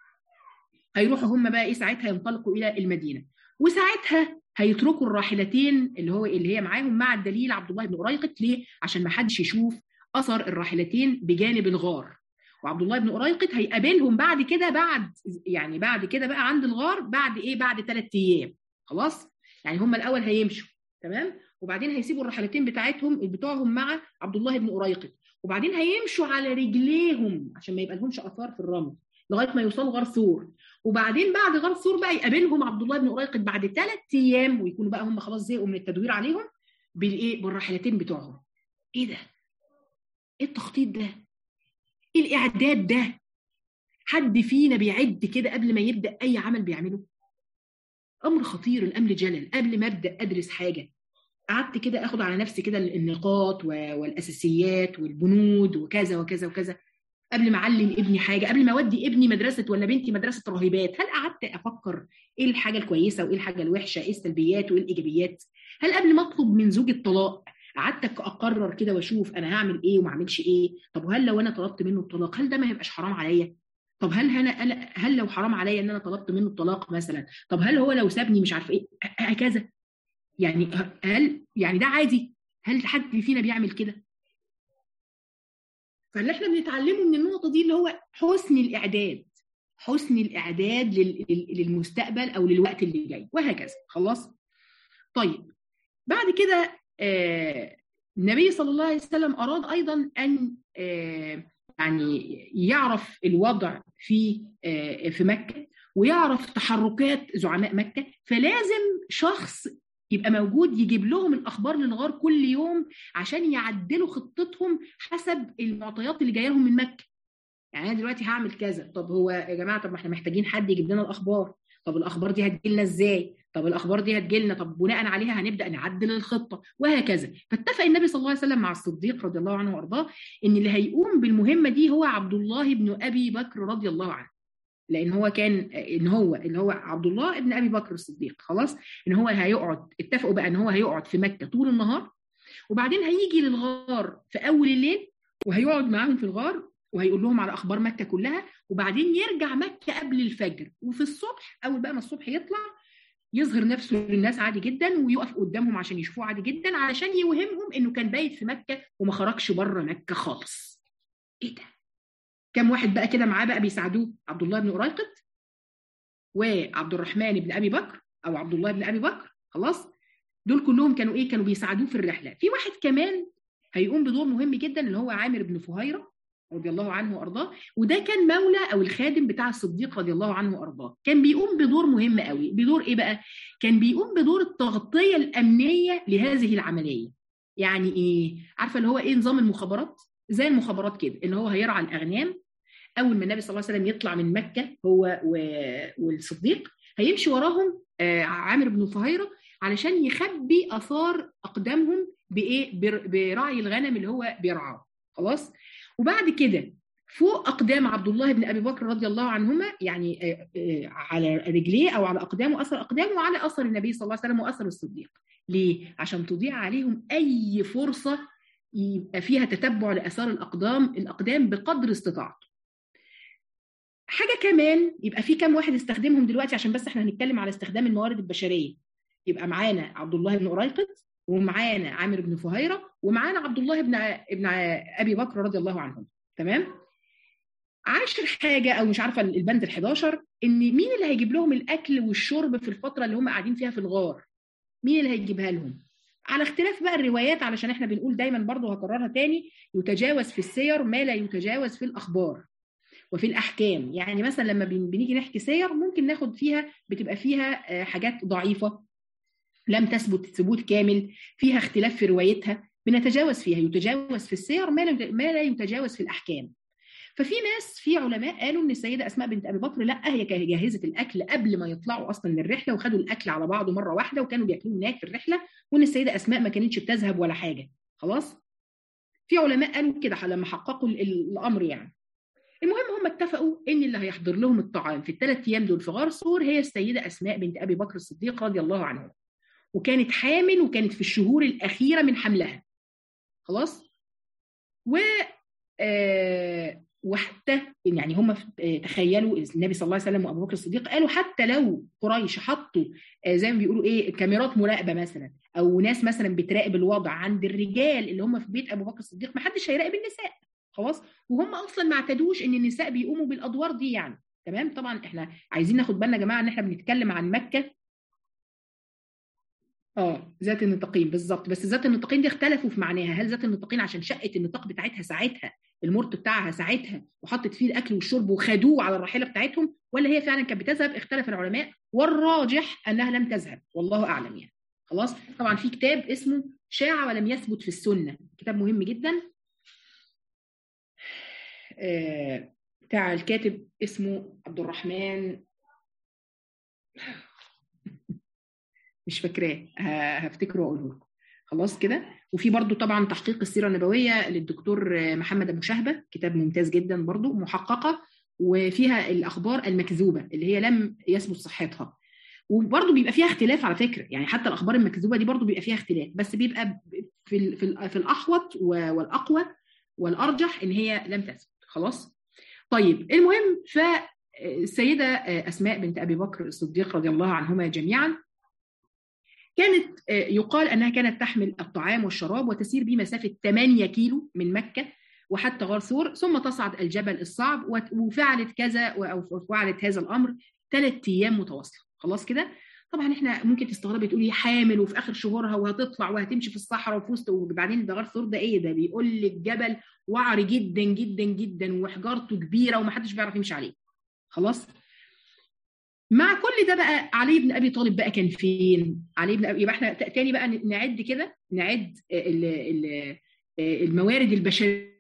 Speaker 1: هيروحوا هم بقى ايه ساعتها ينطلقوا الى المدينه وساعتها هيتركوا الراحلتين اللي هو اللي هي معاهم مع الدليل عبد الله بن قريقط ليه عشان ما حدش يشوف اثر الراحلتين بجانب الغار وعبد الله بن قريقط هيقابلهم بعد كده بعد يعني بعد كده بقى عند الغار بعد ايه بعد ثلاث ايام خلاص يعني هم الاول هيمشوا تمام وبعدين هيسيبوا الرحلتين بتاعتهم بتوعهم مع عبد الله بن قريقط وبعدين هيمشوا على رجليهم عشان ما يبقى لهمش اثار في الرمل لغايه ما يوصلوا غار ثور وبعدين بعد غار ثور بقى يقابلهم عبد الله بن قريقط بعد ثلاث ايام ويكونوا بقى هم خلاص زهقوا من التدوير عليهم بالايه بالرحلتين بتوعهم ايه ده ايه التخطيط ده ايه الاعداد ده حد فينا بيعد كده قبل ما يبدا اي عمل بيعمله امر خطير الامر جلل قبل ما ابدا ادرس حاجه قعدت كده اخد على نفسي كده النقاط والاساسيات والبنود وكذا وكذا وكذا قبل ما اعلم ابني حاجه قبل ما اودي ابني مدرسه ولا بنتي مدرسه راهبات هل قعدت افكر ايه الحاجه الكويسه وايه الحاجه الوحشه ايه السلبيات وايه الايجابيات هل قبل ما اطلب من زوجي الطلاق قعدت اقرر كده واشوف انا هعمل ايه وما اعملش ايه طب وهل لو انا طلبت منه الطلاق هل ده ما يبقاش حرام عليا طب هل انا هل لو حرام عليا ان انا طلبت منه الطلاق مثلا طب هل هو لو سابني مش عارف ايه هكذا يعني هل يعني ده عادي هل حد فينا بيعمل كده فاللي احنا بنتعلمه من النقطه دي اللي هو حسن الاعداد حسن الاعداد للمستقبل او للوقت اللي جاي وهكذا خلاص طيب بعد كده آه النبي صلى الله عليه وسلم اراد ايضا ان آه يعني يعرف الوضع في آه في مكه ويعرف تحركات زعماء مكه فلازم شخص يبقى موجود يجيب لهم الاخبار للغار كل يوم عشان يعدلوا خطتهم حسب المعطيات اللي جايه لهم من مكه يعني انا دلوقتي هعمل كذا طب هو يا جماعه طب ما احنا محتاجين حد يجيب لنا الاخبار طب الاخبار دي هتجي لنا ازاي طب الاخبار دي هتجي لنا طب بناء عليها هنبدا نعدل الخطه وهكذا فاتفق النبي صلى الله عليه وسلم مع الصديق رضي الله عنه وارضاه ان اللي هيقوم بالمهمه دي هو عبد الله بن ابي بكر رضي الله عنه لان هو كان ان هو اللي هو عبد الله ابن ابي بكر الصديق خلاص ان هو هيقعد اتفقوا بقى ان هو هيقعد في مكه طول النهار وبعدين هيجي للغار في اول الليل وهيقعد معاهم في الغار وهيقول لهم على اخبار مكه كلها وبعدين يرجع مكه قبل الفجر وفي الصبح اول بقى ما الصبح يطلع يظهر نفسه للناس عادي جدا ويقف قدامهم عشان يشوفوه عادي جدا علشان يوهمهم انه كان بايت في مكه وما خرجش بره مكه خالص ايه ده كم واحد بقى كده معاه بقى بيساعدوه عبد الله بن قريقط وعبد الرحمن بن ابي بكر او عبد الله بن ابي بكر خلاص دول كلهم كانوا ايه كانوا بيساعدوه في الرحله في واحد كمان هيقوم بدور مهم جدا اللي هو عامر بن فهيره رضي الله عنه وارضاه وده كان مولى او الخادم بتاع الصديق رضي الله عنه وارضاه كان بيقوم بدور مهم قوي بدور ايه بقى كان بيقوم بدور التغطيه الامنيه لهذه العمليه يعني ايه عارفه اللي هو ايه نظام المخابرات زي المخابرات كده ان هو هيرعى الاغنام اول ما النبي صلى الله عليه وسلم يطلع من مكه هو والصديق هيمشي وراهم عامر بن فهيره علشان يخبي اثار اقدامهم بايه برعي الغنم اللي هو بيرعاه خلاص وبعد كده فوق اقدام عبد الله بن ابي بكر رضي الله عنهما يعني على رجليه او على اقدامه اثر اقدامه وعلى اثر النبي صلى الله عليه وسلم واثر الصديق ليه عشان تضيع عليهم اي فرصه يبقى فيها تتبع لاثار الاقدام الاقدام بقدر استطاعته حاجه كمان يبقى في كام واحد استخدمهم دلوقتي عشان بس احنا هنتكلم على استخدام الموارد البشريه يبقى معانا عبد الله بن قريقط ومعانا عامر بن فهيره ومعانا عبد الله بن ابن ابي بكر رضي الله عنهم تمام عاشر حاجه او مش عارفه البند ال11 ان مين اللي هيجيب لهم الاكل والشرب في الفتره اللي هم قاعدين فيها في الغار مين اللي هيجيبها لهم على اختلاف بقى الروايات علشان احنا بنقول دايما برضه هكررها تاني يتجاوز في السير ما لا يتجاوز في الاخبار وفي الاحكام يعني مثلا لما بنيجي نحكي سير ممكن ناخد فيها بتبقى فيها حاجات ضعيفه لم تثبت ثبوت كامل فيها اختلاف في روايتها بنتجاوز فيها يتجاوز في السير ما لا يتجاوز في الاحكام ففي ناس في علماء قالوا ان السيده اسماء بنت ابي بكر لا هي جهزت الاكل قبل ما يطلعوا اصلا للرحله وخدوا الاكل على بعضه مره واحده وكانوا بياكلوه هناك في الرحله وان السيده اسماء ما كانتش بتذهب ولا حاجه خلاص في علماء قالوا كده لما حققوا الامر يعني المهم هم اتفقوا ان اللي هيحضر لهم الطعام في الثلاث ايام دول في غار ثور هي السيده اسماء بنت ابي بكر الصديق رضي الله عنها وكانت حامل وكانت في الشهور الاخيره من حملها خلاص و آه وحتى يعني هم تخيلوا النبي صلى الله عليه وسلم وابو بكر الصديق قالوا حتى لو قريش حطوا زي ما بيقولوا ايه كاميرات مراقبه مثلا او ناس مثلا بتراقب الوضع عند الرجال اللي هم في بيت ابو بكر الصديق ما حدش هيراقب النساء خلاص وهم اصلا ما اعتادوش ان النساء بيقوموا بالادوار دي يعني تمام طبعا احنا عايزين ناخد بالنا يا جماعه ان احنا بنتكلم عن مكه اه ذات النطاقين بالظبط بس ذات النطاقين دي اختلفوا في معناها هل ذات النطاقين عشان شقه النطاق بتاعتها ساعتها المرت بتاعها ساعتها وحطت فيه الاكل والشرب وخدوه على الراحله بتاعتهم ولا هي فعلا كانت بتذهب اختلف العلماء والراجح انها لم تذهب والله اعلم يعني خلاص طبعا في كتاب اسمه شاع ولم يثبت في السنه كتاب مهم جدا آه بتاع الكاتب اسمه عبد الرحمن مش فاكراه هفتكره واقوله لكم خلاص كده وفي برضو طبعا تحقيق السيره النبويه للدكتور محمد ابو شهبه كتاب ممتاز جدا برضو محققه وفيها الاخبار المكذوبه اللي هي لم يثبت صحتها وبرضه بيبقى فيها اختلاف على فكره يعني حتى الاخبار المكذوبه دي برضه بيبقى فيها اختلاف بس بيبقى في في, في الاحوط والاقوى والارجح ان هي لم تثبت خلاص طيب المهم فالسيده اسماء بنت ابي بكر الصديق رضي الله عنهما جميعا كانت يقال انها كانت تحمل الطعام والشراب وتسير به مسافه 8 كيلو من مكه وحتى غار ثور ثم تصعد الجبل الصعب وفعلت كذا او فعلت هذا الامر ثلاث ايام متواصله خلاص كده طبعا احنا ممكن تستغربي تقولي حامل وفي اخر شهورها وهتطلع وهتمشي في الصحراء وفي وسط وبعدين ده غار ثور ده ايه ده بيقول لك جبل وعر جدا جدا جدا وحجارته كبيره ومحدش بيعرف يمشي عليه خلاص مع كل ده بقى علي بن ابي طالب بقى كان فين؟ علي بن ابي يبقى احنا تاني بقى نعد كده نعد ال ال الموارد البشريه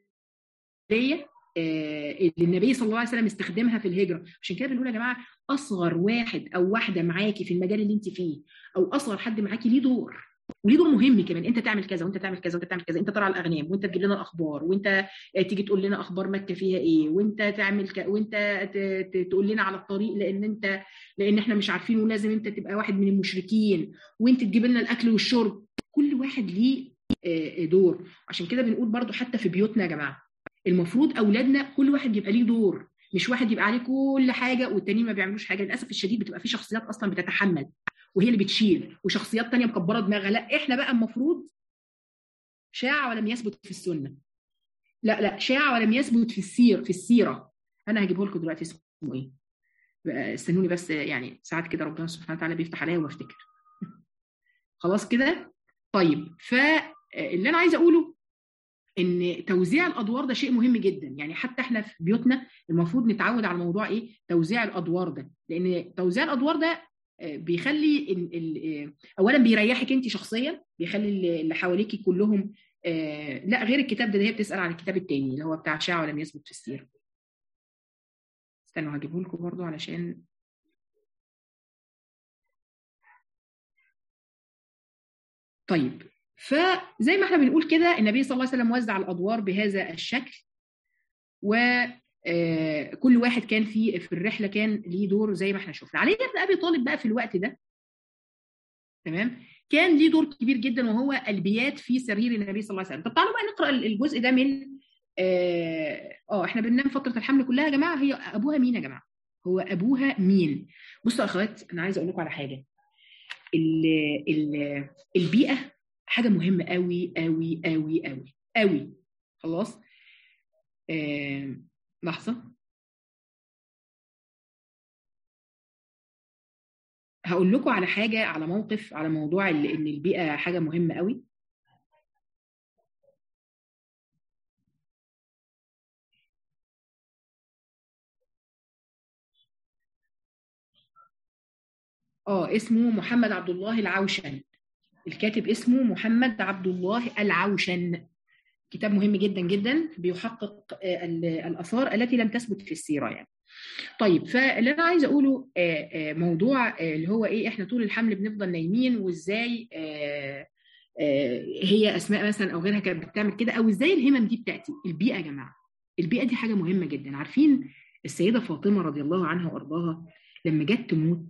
Speaker 1: اللي النبي صلى الله عليه وسلم استخدمها في الهجره عشان كده بنقول يا جماعه اصغر واحد او واحده معاكي في المجال اللي انت فيه او اصغر حد معاكي ليه دور وليه دور مهم كمان انت تعمل كذا وانت تعمل كذا وانت تعمل كذا انت ترعى الاغنام وانت تجيب لنا الاخبار وانت تيجي تقول لنا اخبار مكه فيها ايه وانت تعمل ك... وانت ت... تقول لنا على الطريق لان انت لان احنا مش عارفين ولازم انت تبقى واحد من المشركين وانت تجيب لنا الاكل والشرب كل واحد ليه دور عشان كده بنقول برضو حتى في بيوتنا يا جماعه المفروض اولادنا كل واحد يبقى ليه دور مش واحد يبقى عليه كل حاجه والتانيين ما بيعملوش حاجه للاسف الشديد بتبقى في شخصيات اصلا بتتحمل وهي اللي بتشيل وشخصيات تانية مكبره دماغها لا احنا بقى المفروض شاع ولم يثبت في السنه لا لا شاع ولم يثبت في السير في السيره انا هجيبه لكم دلوقتي اسمه ايه استنوني بس يعني ساعات كده ربنا سبحانه وتعالى بيفتح عليا وبفتكر خلاص كده طيب فاللي انا عايزه اقوله ان توزيع الادوار ده شيء مهم جدا يعني حتى احنا في بيوتنا المفروض نتعود على موضوع ايه توزيع الادوار ده لان توزيع الادوار ده بيخلي ال ال اولا بيريحك انت شخصيا بيخلي اللي حواليكي كلهم لا غير الكتاب ده, ده هي بتسال عن الكتاب التاني اللي هو بتاع شاع ولم يثبت في السيره استنوا هجيبه لكم برضو علشان طيب فزي ما احنا بنقول كده النبي صلى الله عليه وسلم وزع الادوار بهذا الشكل وكل واحد كان في في الرحله كان ليه دور زي ما احنا شفنا علي بن ابي طالب بقى في الوقت ده تمام كان ليه دور كبير جدا وهو البيات في سرير النبي صلى الله عليه وسلم طب تعالوا بقى نقرا الجزء ده من اه, آه احنا بننام فتره الحمل كلها يا جماعه هي ابوها مين يا جماعه هو ابوها مين بصوا يا اخوات انا عايزه اقول لكم على حاجه ال ال البيئه حاجه مهمه قوي قوي قوي قوي قوي خلاص آه لحظه هقول لكم على حاجه على موقف على موضوع ان البيئه حاجه مهمه قوي اه اسمه محمد عبد الله العوشن الكاتب اسمه محمد عبد الله العوشن كتاب مهم جدا جدا بيحقق الاثار التي لم تثبت في السيره يعني طيب فاللي انا عايزه اقوله موضوع اللي هو ايه احنا طول الحمل بنفضل نايمين وازاي هي اسماء مثلا او غيرها كانت بتعمل كده او ازاي الهمم دي بتاتي البيئه يا جماعه البيئه دي حاجه مهمه جدا عارفين السيده فاطمه رضي الله عنها وارضاها لما جت تموت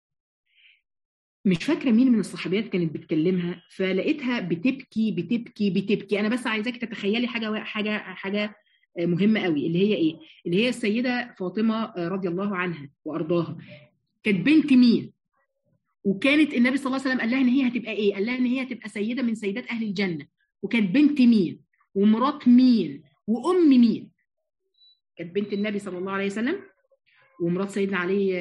Speaker 1: مش فاكره مين من الصحابيات كانت بتكلمها فلقيتها بتبكي بتبكي بتبكي انا بس عايزاك تتخيلي حاجه حاجه حاجه مهمه قوي اللي هي ايه اللي هي السيده فاطمه رضي الله عنها وارضاها كانت بنت مين وكانت النبي صلى الله عليه وسلم قال لها ان هي هتبقى ايه قال لها ان هي هتبقى سيده من سيدات اهل الجنه وكانت بنت مين ومرات مين وام مين كانت بنت النبي صلى الله عليه وسلم ومرات سيدنا علي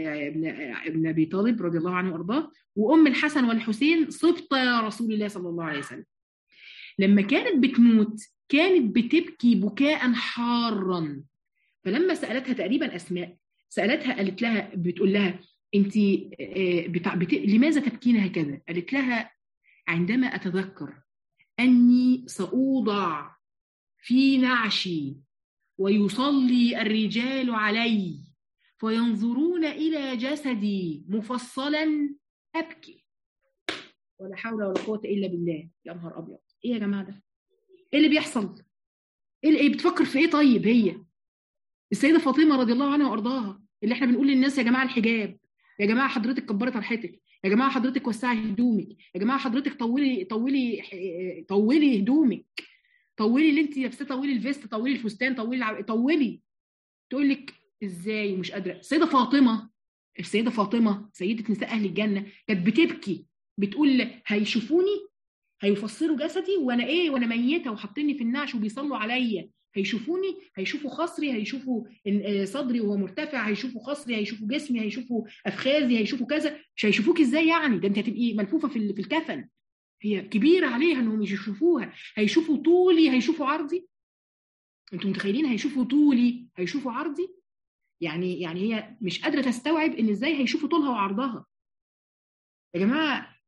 Speaker 1: بن ابي طالب رضي الله عنه وارضاه وام الحسن والحسين صبط رسول الله صلى الله عليه وسلم لما كانت بتموت كانت بتبكي بكاء حارا فلما سالتها تقريبا اسماء سالتها قالت لها بتقول لها انت بتع... بت... لماذا تبكين هكذا قالت لها عندما اتذكر اني ساوضع في نعشي ويصلي الرجال علي فينظرون الى جسدي مفصلا ابكي ولا حول ولا قوه الا بالله يا نهار ابيض ايه يا جماعه ده ايه اللي بيحصل ايه اللي بتفكر في ايه طيب هي السيده فاطمه رضي الله عنها وارضاها اللي احنا بنقول للناس يا جماعه الحجاب يا جماعه حضرتك كبري طرحتك يا جماعه حضرتك وسعي هدومك يا جماعه حضرتك طولي طولي طولي هدومك طولي اللي انت لابساه طولي الفيست طولي الفستان طولي الع... طولي تقول لك ازاي مش قادره السيده فاطمه السيده فاطمه سيده نساء اهل الجنه كانت بتبكي بتقول هيشوفوني هيفسروا جسدي وانا ايه وانا ميته وحاطيني في النعش وبيصلوا عليا هيشوفوني هيشوفوا خصري هيشوفوا صدري وهو مرتفع هيشوفوا خصري هيشوفوا جسمي هيشوفوا افخاذي هيشوفوا كذا مش هيشوفوك ازاي يعني ده انت هتبقي ملفوفه في في الكفن هي كبيره عليها انهم يشوفوها هيشوفوا طولي هيشوفوا عرضي انتوا متخيلين هيشوفوا طولي هيشوفوا عرضي يعني يعني هي مش قادره تستوعب ان ازاي هيشوفوا طولها وعرضها يا جماعه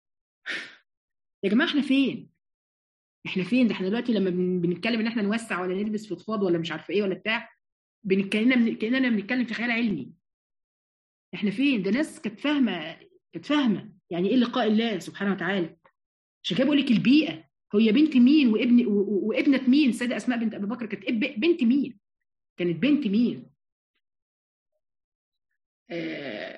Speaker 1: يا جماعه احنا فين احنا فين ده احنا دلوقتي لما بنتكلم ان احنا نوسع ولا نلبس فضفاض ولا مش عارفه ايه ولا بتاع بنتكلم كاننا بنتكلم في خيال علمي احنا فين ده ناس كانت فاهمه كانت فاهمه يعني ايه لقاء الله سبحانه وتعالى عشان كده بقول لك البيئه هي بنت مين وابن وابنه مين السيده اسماء بنت ابي بكر كانت بنت مين كانت بنت مين آه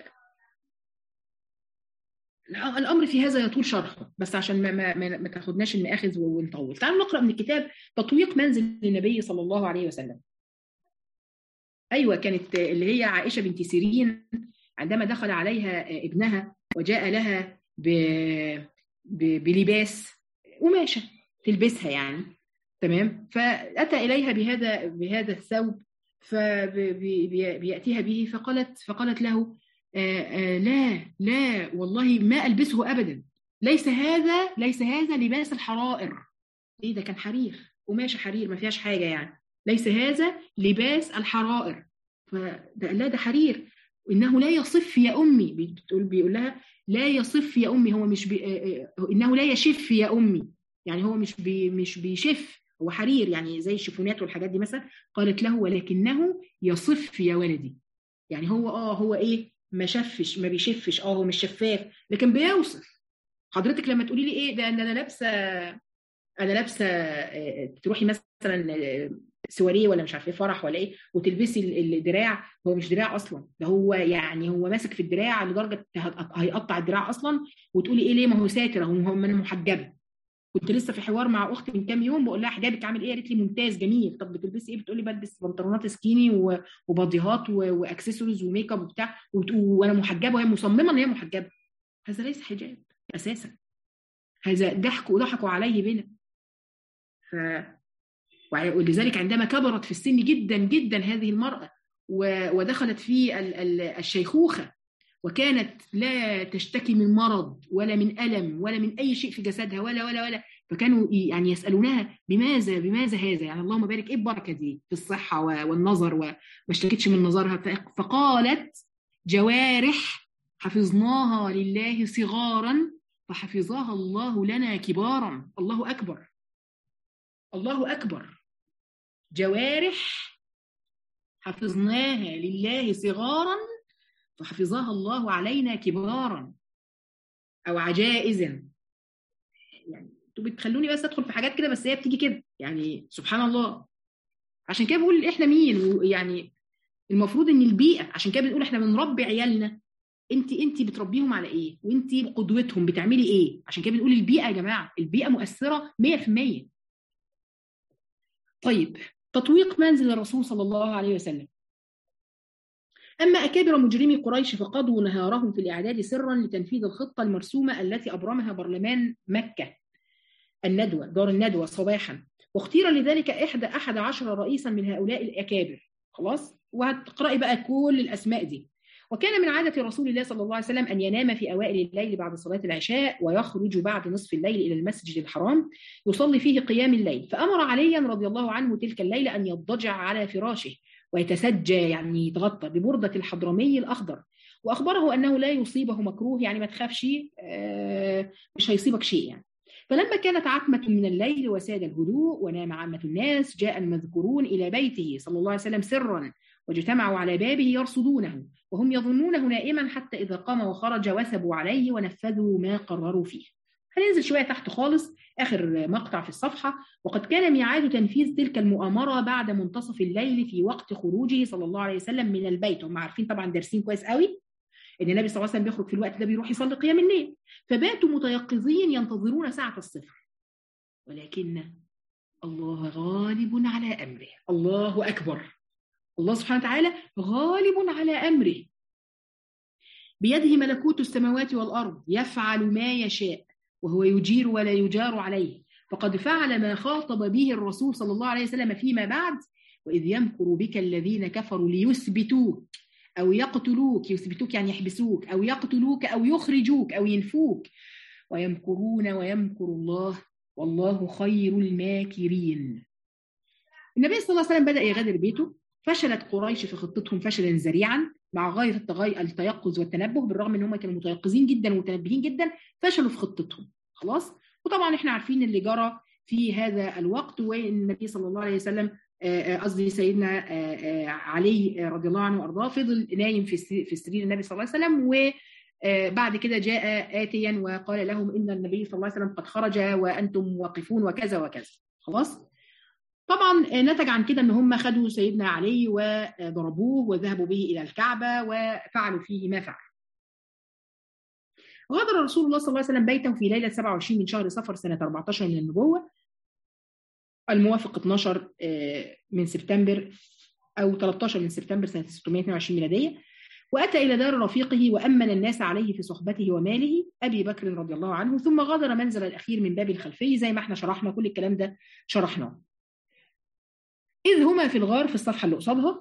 Speaker 1: الامر في هذا يطول شرحه بس عشان ما ما, ما, ما تاخدناش المآخذ ونطول تعالوا نقرا من الكتاب تطويق منزل النبي صلى الله عليه وسلم ايوه كانت اللي هي عائشه بنت سيرين عندما دخل عليها ابنها وجاء لها ب... ب... بلباس قماشه تلبسها يعني تمام فاتى اليها بهذا بهذا الثوب فبياتيها به فقالت فقالت له آآ آآ لا لا والله ما ألبسه أبدا ليس هذا ليس هذا لباس الحرائر إيه ده كان حرير قماشة حرير ما فيهاش حاجة يعني ليس هذا لباس الحرائر فده لا ده حرير إنه لا يصف يا أمي بتقول بيقول لها لا يصف يا أمي هو مش بي إنه لا يشف يا أمي يعني هو مش بي مش بيشف هو حرير يعني زي الشيفونات والحاجات دي مثلا قالت له ولكنه يصف يا ولدي يعني هو اه هو ايه ما شفش ما بيشفش اه هو مش شفاف لكن بيوصف حضرتك لما تقولي لي ايه ده انا لابسه انا لابسه تروحي مثلا سواريه ولا مش عارفه ايه فرح ولا ايه وتلبسي الدراع هو مش دراع اصلا ده هو يعني هو ماسك في الدراع لدرجه هيقطع الدراع اصلا وتقولي ايه ليه ما هو ساتر اهو هو انا محجبه كنت لسه في حوار مع اختي من كام يوم بقول لها حجابك عامل ايه قالت لي ممتاز جميل طب بتلبسي ايه بتقولي بلبس بنطلونات سكيني وباديهات واكسسوارز وميك اب وبتاع وانا محجبه وهي مصممه ان هي محجبه هذا ليس حجاب اساسا هذا ضحك وضحكوا عليه بنا ف ولذلك عندما كبرت في السن جدا جدا هذه المرأة ودخلت في الشيخوخة وكانت لا تشتكي من مرض ولا من ألم ولا من أي شيء في جسدها ولا ولا ولا فكانوا يعني يسألونها بماذا بماذا هذا يعني اللهم بارك إيه البركة دي في الصحة والنظر وما اشتكتش من نظرها فقالت جوارح حفظناها لله صغارا فحفظها الله لنا كبارا الله أكبر الله أكبر جوارح حفظناها لله صغارا فحفظها الله علينا كبارا أو عجائزا يعني انتوا بتخلوني بس ادخل في حاجات كده بس هي بتيجي كده يعني سبحان الله عشان كده بقول احنا مين يعني المفروض ان البيئه عشان كده بنقول احنا بنربي عيالنا انت انت بتربيهم على ايه وانت قدوتهم بتعملي ايه عشان كده بنقول البيئه يا جماعه البيئه مؤثره 100% طيب تطويق منزل الرسول صلى الله عليه وسلم أما أكابر مجرمي قريش فقضوا نهارهم في الإعداد سرا لتنفيذ الخطة المرسومة التي أبرمها برلمان مكة الندوة دار الندوة صباحا واختير لذلك إحدى أحد عشر رئيسا من هؤلاء الأكابر خلاص وهتقرأي بقى كل الأسماء دي وكان من عادة رسول الله صلى الله عليه وسلم أن ينام في أوائل الليل بعد صلاة العشاء ويخرج بعد نصف الليل إلى المسجد الحرام يصلي فيه قيام الليل فأمر عليا رضي الله عنه تلك الليلة أن يضجع على فراشه ويتسجى يعني يتغطى ببردة الحضرمي الأخضر وأخبره أنه لا يصيبه مكروه يعني ما تخافش مش هيصيبك شيء يعني فلما كانت عتمة من الليل وساد الهدوء ونام عامة الناس جاء المذكورون إلى بيته صلى الله عليه وسلم سرا واجتمعوا على بابه يرصدونه وهم يظنونه نائما حتى إذا قام وخرج وثبوا عليه ونفذوا ما قرروا فيه هننزل شوية تحت خالص آخر مقطع في الصفحة وقد كان ميعاد تنفيذ تلك المؤامرة بعد منتصف الليل في وقت خروجه صلى الله عليه وسلم من البيت هم عارفين طبعا دارسين كويس قوي ان النبي صلى الله عليه وسلم بيخرج في الوقت ده بيروح يصلي قيام الليل فباتوا متيقظين ينتظرون ساعة الصفر ولكن الله غالب على أمره الله أكبر الله سبحانه وتعالى غالب على أمره بيده ملكوت السماوات والأرض يفعل ما يشاء وهو يجير ولا يجار عليه فقد فعل ما خاطب به الرسول صلى الله عليه وسلم فيما بعد وإذ يمكر بك الذين كفروا ليثبتوك أو يقتلوك يثبتوك يعني يحبسوك أو يقتلوك أو يخرجوك أو ينفوك ويمكرون ويمكر الله والله خير الماكرين النبي صلى الله عليه وسلم بدأ يغادر بيته فشلت قريش في خطتهم فشلا ذريعا مع غاية التيقظ والتنبه بالرغم ان هم كانوا متيقظين جدا ومتنبهين جدا فشلوا في خطتهم خلاص وطبعا احنا عارفين اللي جرى في هذا الوقت والنبي صلى الله عليه وسلم قصدي سيدنا علي رضي الله عنه وارضاه فضل نايم في في سرير النبي صلى الله عليه وسلم وبعد كده جاء آتيا وقال لهم إن النبي صلى الله عليه وسلم قد خرج وأنتم واقفون وكذا وكذا خلاص طبعا نتج عن كده ان هم خدوا سيدنا علي وضربوه وذهبوا به الى الكعبه وفعلوا فيه ما فعل. غادر رسول الله صلى الله عليه وسلم بيته في ليله 27 من شهر صفر سنه 14 من النبوه الموافق 12 من سبتمبر او 13 من سبتمبر سنه 622 ميلاديه واتى الى دار رفيقه وامن الناس عليه في صحبته وماله ابي بكر رضي الله عنه ثم غادر منزل الاخير من باب الخلفي زي ما احنا شرحنا كل الكلام ده شرحناه. إذ هما في الغار في الصفحة اللي قصادها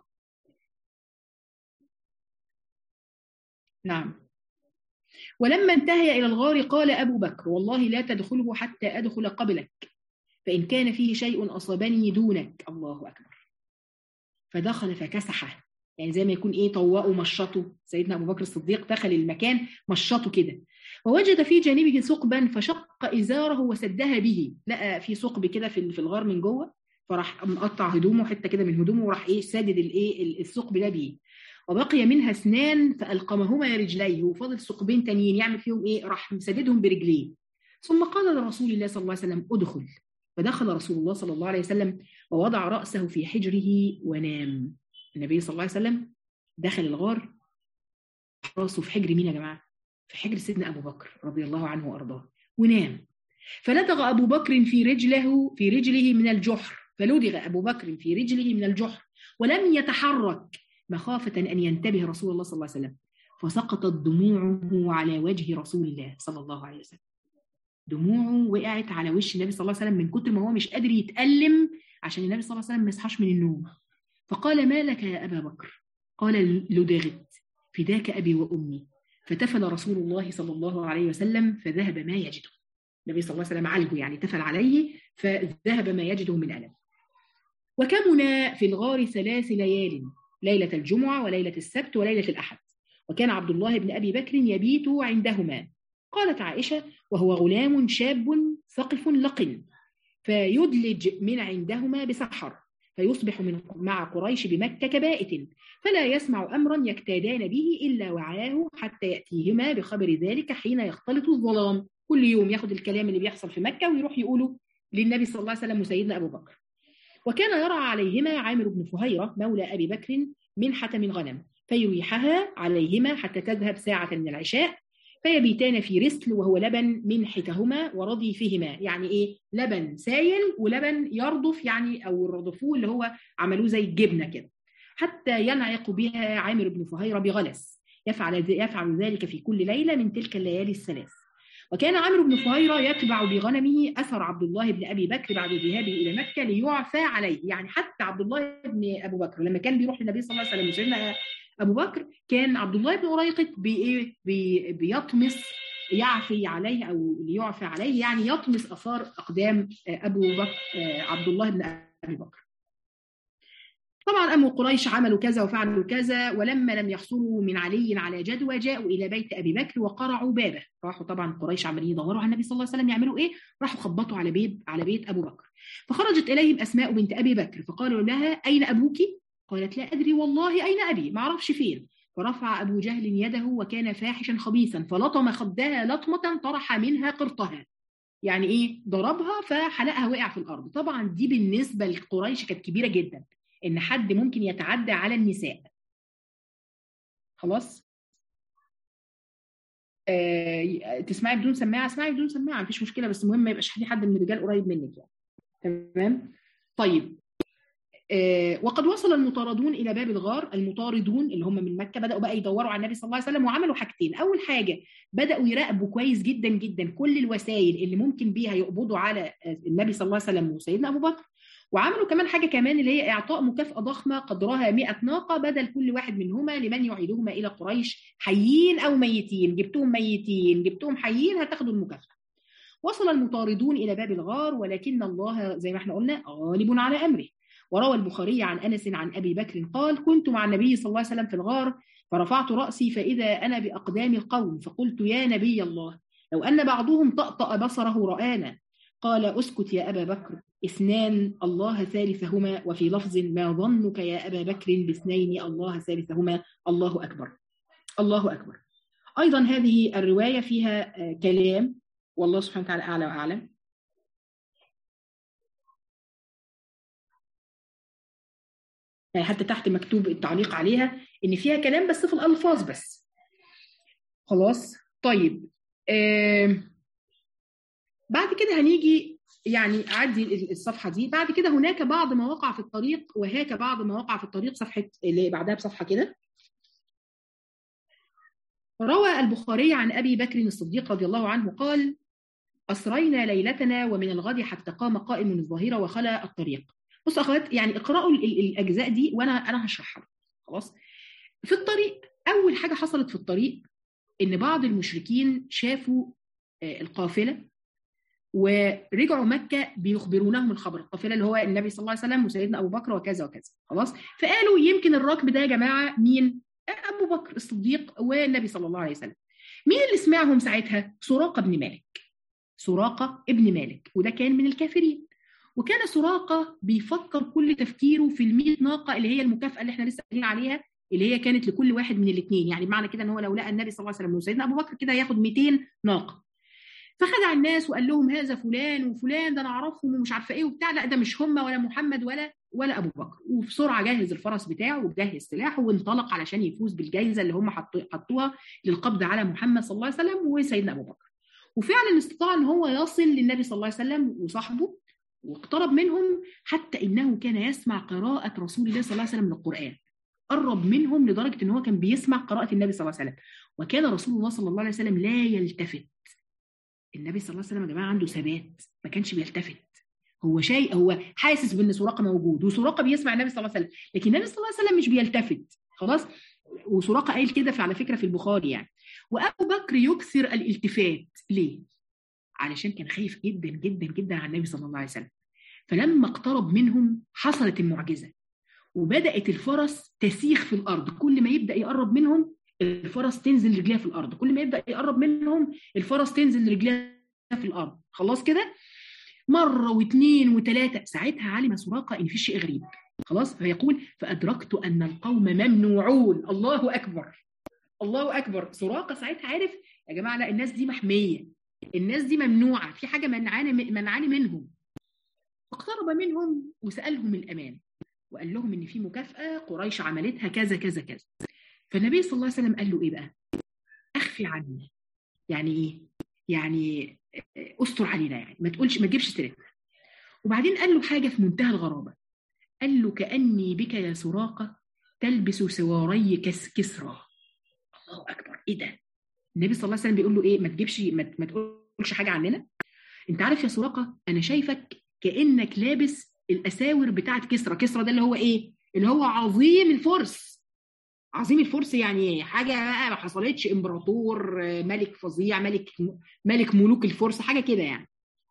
Speaker 1: نعم ولما انتهي إلى الغار قال أبو بكر والله لا تدخله حتى أدخل قبلك فإن كان فيه شيء أصابني دونك الله أكبر فدخل فكسحه يعني زي ما يكون ايه طوقه مشطه سيدنا ابو بكر الصديق دخل المكان مشطه كده ووجد في جانبه ثقبا فشق ازاره وسدها به لقى في ثقب كده في الغار من جوه فراح مقطع هدومه حته كده من هدومه وراح ايه سادد الايه الثقب ده بيه وبقي منها اثنان فألقمهما رجليه وفضل ثقبين تانيين يعمل فيهم إيه راح مسددهم برجليه ثم قال لرسول الله صلى الله عليه وسلم ادخل فدخل رسول الله صلى الله عليه وسلم ووضع رأسه في حجره ونام النبي صلى الله عليه وسلم دخل الغار راسه في حجر مين يا جماعة في حجر سيدنا أبو بكر رضي الله عنه وأرضاه ونام فلدغ أبو بكر في رجله في رجله من الجحر فلدغ أبو بكر في رجله من الجحر ولم يتحرك مخافة أن ينتبه رسول الله صلى الله عليه وسلم فسقطت دموعه على وجه رسول الله صلى الله عليه وسلم دموعه وقعت على وش النبي صلى الله عليه وسلم من كتر ما هو مش قادر يتألم عشان النبي صلى الله عليه وسلم ما يصحاش من النوم فقال ما لك يا أبا بكر قال لدغت فداك أبي وأمي فتفل رسول الله صلى الله عليه وسلم فذهب ما يجده النبي صلى الله عليه وسلم عالجه يعني تفل عليه فذهب ما يجده من ألم وكمنا في الغار ثلاث ليال ليلة الجمعة وليلة السبت وليلة الأحد وكان عبد الله بن أبي بكر يبيت عندهما قالت عائشة وهو غلام شاب ثقف لقن فيدلج من عندهما بسحر فيصبح من مع قريش بمكة كبائت فلا يسمع أمرا يكتادان به إلا وعاه حتى يأتيهما بخبر ذلك حين يختلط الظلام كل يوم ياخد الكلام اللي بيحصل في مكة ويروح يقوله للنبي صلى الله عليه وسلم وسيدنا أبو بكر وكان يرعى عليهما عامر بن فهيرة مولى أبي بكر منحة من غنم فيريحها عليهما حتى تذهب ساعة من العشاء فيبيتان في رسل وهو لبن منحتهما ورضيفهما يعني ايه لبن سايل ولبن يرضف يعني او الرضفوه اللي هو عملوه زي الجبنه كده حتى ينعق بها عامر بن فهيرة بغلس يفعل يفعل ذلك في كل ليله من تلك الليالي الثلاث وكان عمرو بن فهيرة يتبع بغنمه أثر عبد الله بن أبي بكر بعد ذهابه إلى مكة ليعفى عليه يعني حتى عبد الله بن أبو بكر لما كان بيروح للنبي صلى الله عليه وسلم وسيدنا أبو بكر كان عبد الله بن أريقط بإيه بي بيطمس يعفي عليه أو ليعفى عليه يعني يطمس أثار أقدام أبو بكر عبد الله بن أبي بكر طبعا أم قريش عملوا كذا وفعلوا كذا ولما لم يحصلوا من علي على جدوى جاءوا إلى بيت أبي بكر وقرعوا بابه راحوا طبعا قريش عمالين يدوروا على النبي صلى الله عليه وسلم يعملوا إيه راحوا خبطوا على بيت على بيت أبو بكر فخرجت إليهم أسماء بنت أبي بكر فقالوا لها أين أبوك قالت لا أدري والله أين أبي ما أعرفش فين فرفع أبو جهل يده وكان فاحشا خبيثا فلطم خدها لطمة طرح منها قرطها يعني إيه ضربها فحلقها وقع في الأرض طبعا دي بالنسبة لقريش كانت كبيرة جدا ان حد ممكن يتعدى على النساء خلاص آه، تسمعي بدون سماعه اسمعي بدون سماعه مفيش مشكله بس المهم ما يبقاش في حد من الرجال قريب منك يعني تمام طيب آه، وقد وصل المطاردون الى باب الغار المطاردون اللي هم من مكه بداوا بقى يدوروا على النبي صلى الله عليه وسلم وعملوا حاجتين اول حاجه بداوا يراقبوا كويس جدا جدا كل الوسائل اللي ممكن بيها يقبضوا على النبي صلى الله عليه وسلم وسيدنا ابو بكر وعملوا كمان حاجة كمان اللي هي إعطاء مكافأة ضخمة قدرها 100 ناقة بدل كل واحد منهما لمن يعيدهما إلى قريش حيين أو ميتين جبتهم ميتين جبتهم حيين هتاخدوا المكافأة وصل المطاردون إلى باب الغار ولكن الله زي ما احنا قلنا غالب على أمره وروى البخاري عن أنس عن أبي بكر قال كنت مع النبي صلى الله عليه وسلم في الغار فرفعت رأسي فإذا أنا بأقدام القوم فقلت يا نبي الله لو أن بعضهم طأطأ بصره رآنا قال اسكت يا أبا بكر اثنان الله ثالثهما وفي لفظ ما ظنك يا أبا بكر باثنين الله ثالثهما الله أكبر الله أكبر أيضا هذه الرواية فيها كلام والله سبحانه وتعالى أعلى وأعلم يعني حتى تحت مكتوب التعليق عليها إن فيها كلام بس في الألفاظ بس خلاص طيب آه بعد كده هنيجي يعني أعدي الصفحة دي بعد كده هناك بعض ما وقع في الطريق وهاك بعض ما وقع في الطريق صفحة اللي بعدها بصفحة كده روى البخاري عن أبي بكر الصديق رضي الله عنه قال أسرينا ليلتنا ومن الغد حتى قام قائم من الظهيرة وخلى الطريق بصوا أخوات يعني اقرأوا الأجزاء دي وأنا أنا هشرحها خلاص في الطريق أول حاجة حصلت في الطريق إن بعض المشركين شافوا القافلة ورجعوا مكة بيخبرونهم الخبر القافلة اللي هو النبي صلى الله عليه وسلم وسيدنا أبو بكر وكذا وكذا خلاص فقالوا يمكن الركب ده يا جماعة مين أبو بكر الصديق والنبي صلى الله عليه وسلم مين اللي سمعهم ساعتها سراقة بن مالك سراقة ابن مالك وده كان من الكافرين وكان سراقة بيفكر كل تفكيره في المئة ناقة اللي هي المكافأة اللي احنا لسه قايلين عليها اللي هي كانت لكل واحد من الاثنين يعني معنى كده ان هو لو لقى النبي صلى الله عليه وسلم وسيدنا ابو بكر كده هياخد 200 ناقه فخدع الناس وقال لهم هذا فلان وفلان ده انا اعرفهم ومش عارفه ايه وبتاع لا ده مش هم ولا محمد ولا ولا ابو بكر وبسرعه جهز الفرس بتاعه وجهز سلاحه وانطلق علشان يفوز بالجائزه اللي هم حطوها للقبض على محمد صلى الله عليه وسلم وسيدنا ابو بكر وفعلا استطاع ان هو يصل للنبي صلى الله عليه وسلم وصحبه واقترب منهم حتى انه كان يسمع قراءه رسول الله صلى الله عليه وسلم للقران قرب منهم لدرجه ان هو كان بيسمع قراءه النبي صلى الله عليه وسلم وكان رسول الله صلى الله عليه وسلم لا يلتفت النبي صلى الله عليه وسلم يا جماعه عنده ثبات ما كانش بيلتفت هو شيء هو حاسس بان سراقه موجود وسراقه بيسمع النبي صلى الله عليه وسلم لكن النبي صلى الله عليه وسلم مش بيلتفت خلاص وسراقه قايل كده على فكره في البخاري يعني وابو بكر يكثر الالتفات ليه علشان كان خايف جدا جدا جدا على النبي صلى الله عليه وسلم فلما اقترب منهم حصلت المعجزه وبدات الفرس تسيخ في الارض كل ما يبدا يقرب منهم الفرس تنزل رجليها في الارض كل ما يبدا يقرب منهم الفرس تنزل رجليها في الارض خلاص كده مره واثنين وثلاثه ساعتها علم سراقه ان في شيء غريب خلاص فيقول فادركت ان القوم ممنوعون الله اكبر الله اكبر سراقه ساعتها عرف يا جماعه لا الناس دي محميه الناس دي ممنوعه في حاجه منعاني منعاني منهم اقترب منهم وسالهم الامان وقال لهم ان في مكافاه قريش عملتها كذا كذا كذا فالنبي صلى الله عليه وسلم قال له ايه بقى اخفي عني يعني ايه يعني استر علينا يعني ما تقولش ما تجيبش سيرتنا وبعدين قال له حاجه في منتهى الغرابه قال له كاني بك يا سراقه تلبس سواري كس كسرى الله اكبر ايه ده النبي صلى الله عليه وسلم بيقول له ايه ما تجيبش ما, ما تقولش حاجه عننا انت عارف يا سراقه انا شايفك كانك لابس الاساور بتاعت كسرى كسرى ده اللي هو ايه اللي هو عظيم الفرس عظيم الفرس يعني حاجه بقى ما حصلتش امبراطور ملك فظيع ملك ملك ملوك الفرس حاجه كده يعني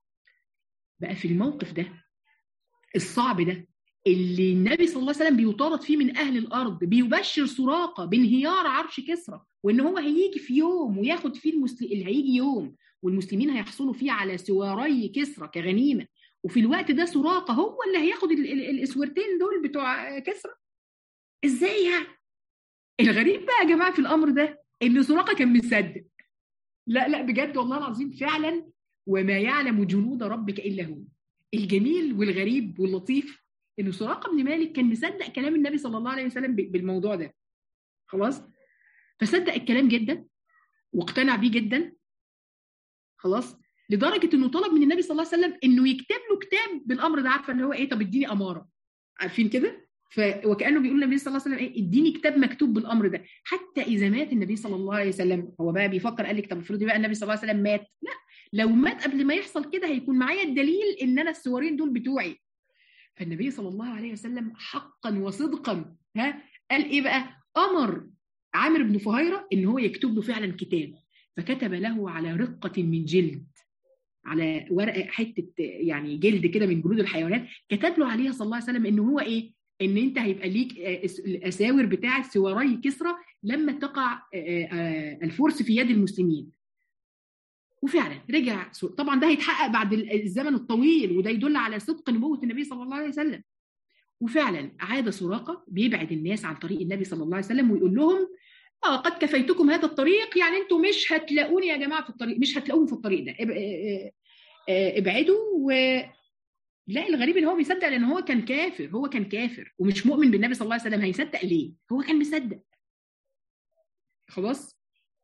Speaker 1: بقى في الموقف ده الصعب ده اللي النبي صلى الله عليه وسلم بيطارد فيه من اهل الارض بيبشر سراقه بانهيار عرش كسرى وان هو هيجي في يوم وياخد فيه المسلم اللي هيجي يوم والمسلمين هيحصلوا فيه على سواري كسرى كغنيمه وفي الوقت ده سراقه هو اللي هياخد الاسورتين دول بتوع كسرى ازاي يعني الغريب بقى يا جماعه في الامر ده ان سراقه كان مصدق لا لا بجد والله العظيم فعلا وما يعلم جنود ربك الا هو الجميل والغريب واللطيف ان سراقه بن مالك كان مصدق كلام النبي صلى الله عليه وسلم بالموضوع ده خلاص فصدق الكلام جدا واقتنع بيه جدا خلاص لدرجه انه طلب من النبي صلى الله عليه وسلم انه يكتب له كتاب بالامر ده عارفه اللي هو ايه طب اديني اماره عارفين كده ف وكانه بيقول للنبي صلى الله عليه وسلم ايه اديني كتاب مكتوب بالامر ده حتى اذا مات النبي صلى الله عليه وسلم هو بقى بيفكر قال لك طب افرضي بقى النبي صلى الله عليه وسلم مات لا لو مات قبل ما يحصل كده هيكون معايا الدليل ان انا السوارين دول بتوعي فالنبي صلى الله عليه وسلم حقا وصدقا ها قال ايه بقى امر عامر بن فهيره ان هو يكتب له فعلا كتاب فكتب له على رقه من جلد على ورقه حته يعني جلد كده من جلود الحيوانات كتب له عليها صلى الله عليه وسلم ان هو ايه ان انت هيبقى ليك الاساور بتاعه سواري كسرى لما تقع الفرس في يد المسلمين وفعلا رجع طبعا ده هيتحقق بعد الزمن الطويل وده يدل على صدق نبوه النبي صلى الله عليه وسلم وفعلا عاد سراقه بيبعد الناس عن طريق النبي صلى الله عليه وسلم ويقول لهم اه قد كفيتكم هذا الطريق يعني انتم مش هتلاقوني يا جماعه في الطريق مش هتلاقوني في الطريق ده ابعدوا و لا الغريب ان هو بيصدق لان هو كان كافر هو كان كافر ومش مؤمن بالنبي صلى الله عليه وسلم هيصدق ليه هو كان مصدق خلاص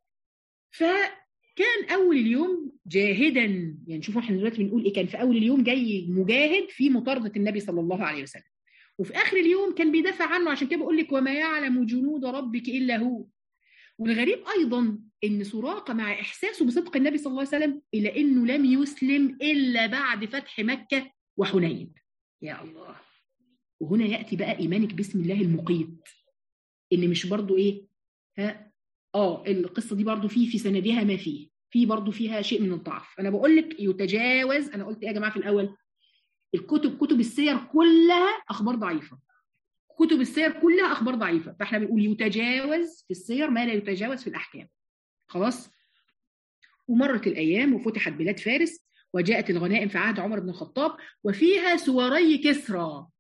Speaker 1: فكان اول اليوم جاهدا يعني شوفوا احنا دلوقتي بنقول ايه كان في اول اليوم جاي مجاهد في مطارده النبي صلى الله عليه وسلم وفي اخر اليوم كان بيدافع عنه عشان كده بقول لك وما يعلم جنود ربك الا هو والغريب ايضا ان سراقه مع احساسه بصدق النبي صلى الله عليه وسلم الى انه لم يسلم الا بعد فتح مكه وحنين يا الله وهنا ياتي بقى ايمانك باسم الله المقيت ان مش برضو ايه ها اه القصه دي برضو فيه في سندها ما فيه في برضو فيها شيء من الضعف انا بقول لك يتجاوز انا قلت ايه يا جماعه في الاول الكتب كتب السير كلها اخبار ضعيفه كتب السير كلها اخبار ضعيفه فاحنا بنقول يتجاوز في السير ما لا يتجاوز في الاحكام خلاص ومرت الايام وفتحت بلاد فارس وجاءت الغنائم في عهد عمر بن الخطاب وفيها سواري كسرى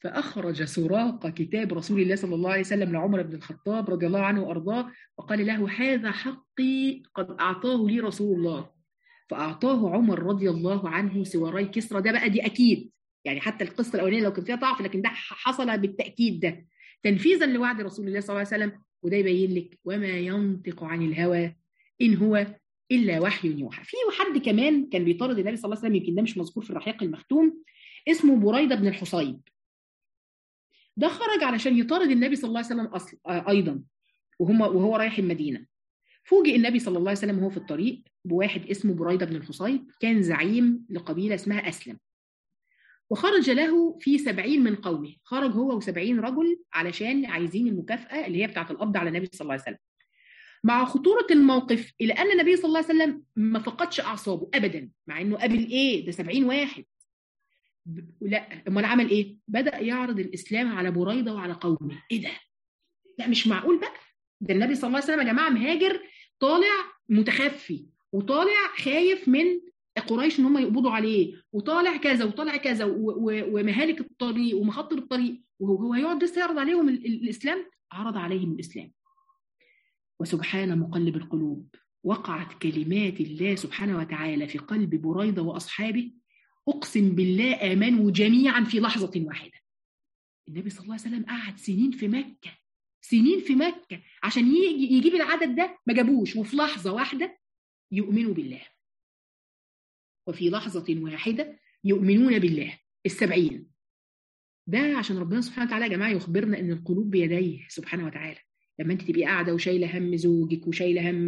Speaker 1: فأخرج سراق كتاب رسول الله صلى الله عليه وسلم لعمر بن الخطاب رضي الله عنه وأرضاه وقال له هذا حقي قد أعطاه لي رسول الله فأعطاه عمر رضي الله عنه سواري كسرى ده بقى دي أكيد يعني حتى القصة الأولانية لو كان فيها ضعف لكن ده حصل بالتأكيد ده تنفيذا لوعد رسول الله صلى الله عليه وسلم وده يبين لك وما ينطق عن الهوى إن هو إلا وحي يوحى في حد كمان كان بيطارد النبي صلى الله عليه وسلم يمكن ده مش مذكور في الرحيق المختوم اسمه بريدة بن الحصيب ده خرج علشان يطارد النبي صلى الله عليه وسلم أصل أيضا وهم وهو رايح المدينة فوجئ النبي صلى الله عليه وسلم وهو في الطريق بواحد اسمه بريدة بن الحصيب كان زعيم لقبيلة اسمها أسلم وخرج له في سبعين من قومه خرج هو وسبعين رجل علشان عايزين المكافأة اللي هي بتاعة القبض على النبي صلى الله عليه وسلم مع خطورة الموقف إلى أن النبي صلى الله عليه وسلم ما فقدش أعصابه أبدا مع أنه قابل إيه ده سبعين واحد لا امال عمل ايه بدا يعرض الاسلام على بريده وعلى قومه ايه ده لا مش معقول بقى ده النبي صلى الله عليه وسلم يا جماعه مهاجر طالع متخفي وطالع خايف من قريش ان هم يقبضوا عليه وطالع كذا وطالع كذا ومهالك الطريق ومخاطر الطريق وهو هيقعد لسه يعرض عليهم الاسلام عرض عليهم الاسلام وسبحان مقلب القلوب وقعت كلمات الله سبحانه وتعالى في قلب بريده واصحابه اقسم بالله امنوا جميعا في لحظه واحده النبي صلى الله عليه وسلم قعد سنين في مكه سنين في مكه عشان يجي يجيب العدد ده ما جابوش وفي لحظه واحده يؤمنوا بالله وفي لحظه واحده يؤمنون بالله السبعين ده عشان ربنا سبحانه وتعالى يا جماعه يخبرنا ان القلوب بيديه سبحانه وتعالى لما انت تبقي قاعده وشايله هم زوجك وشايله هم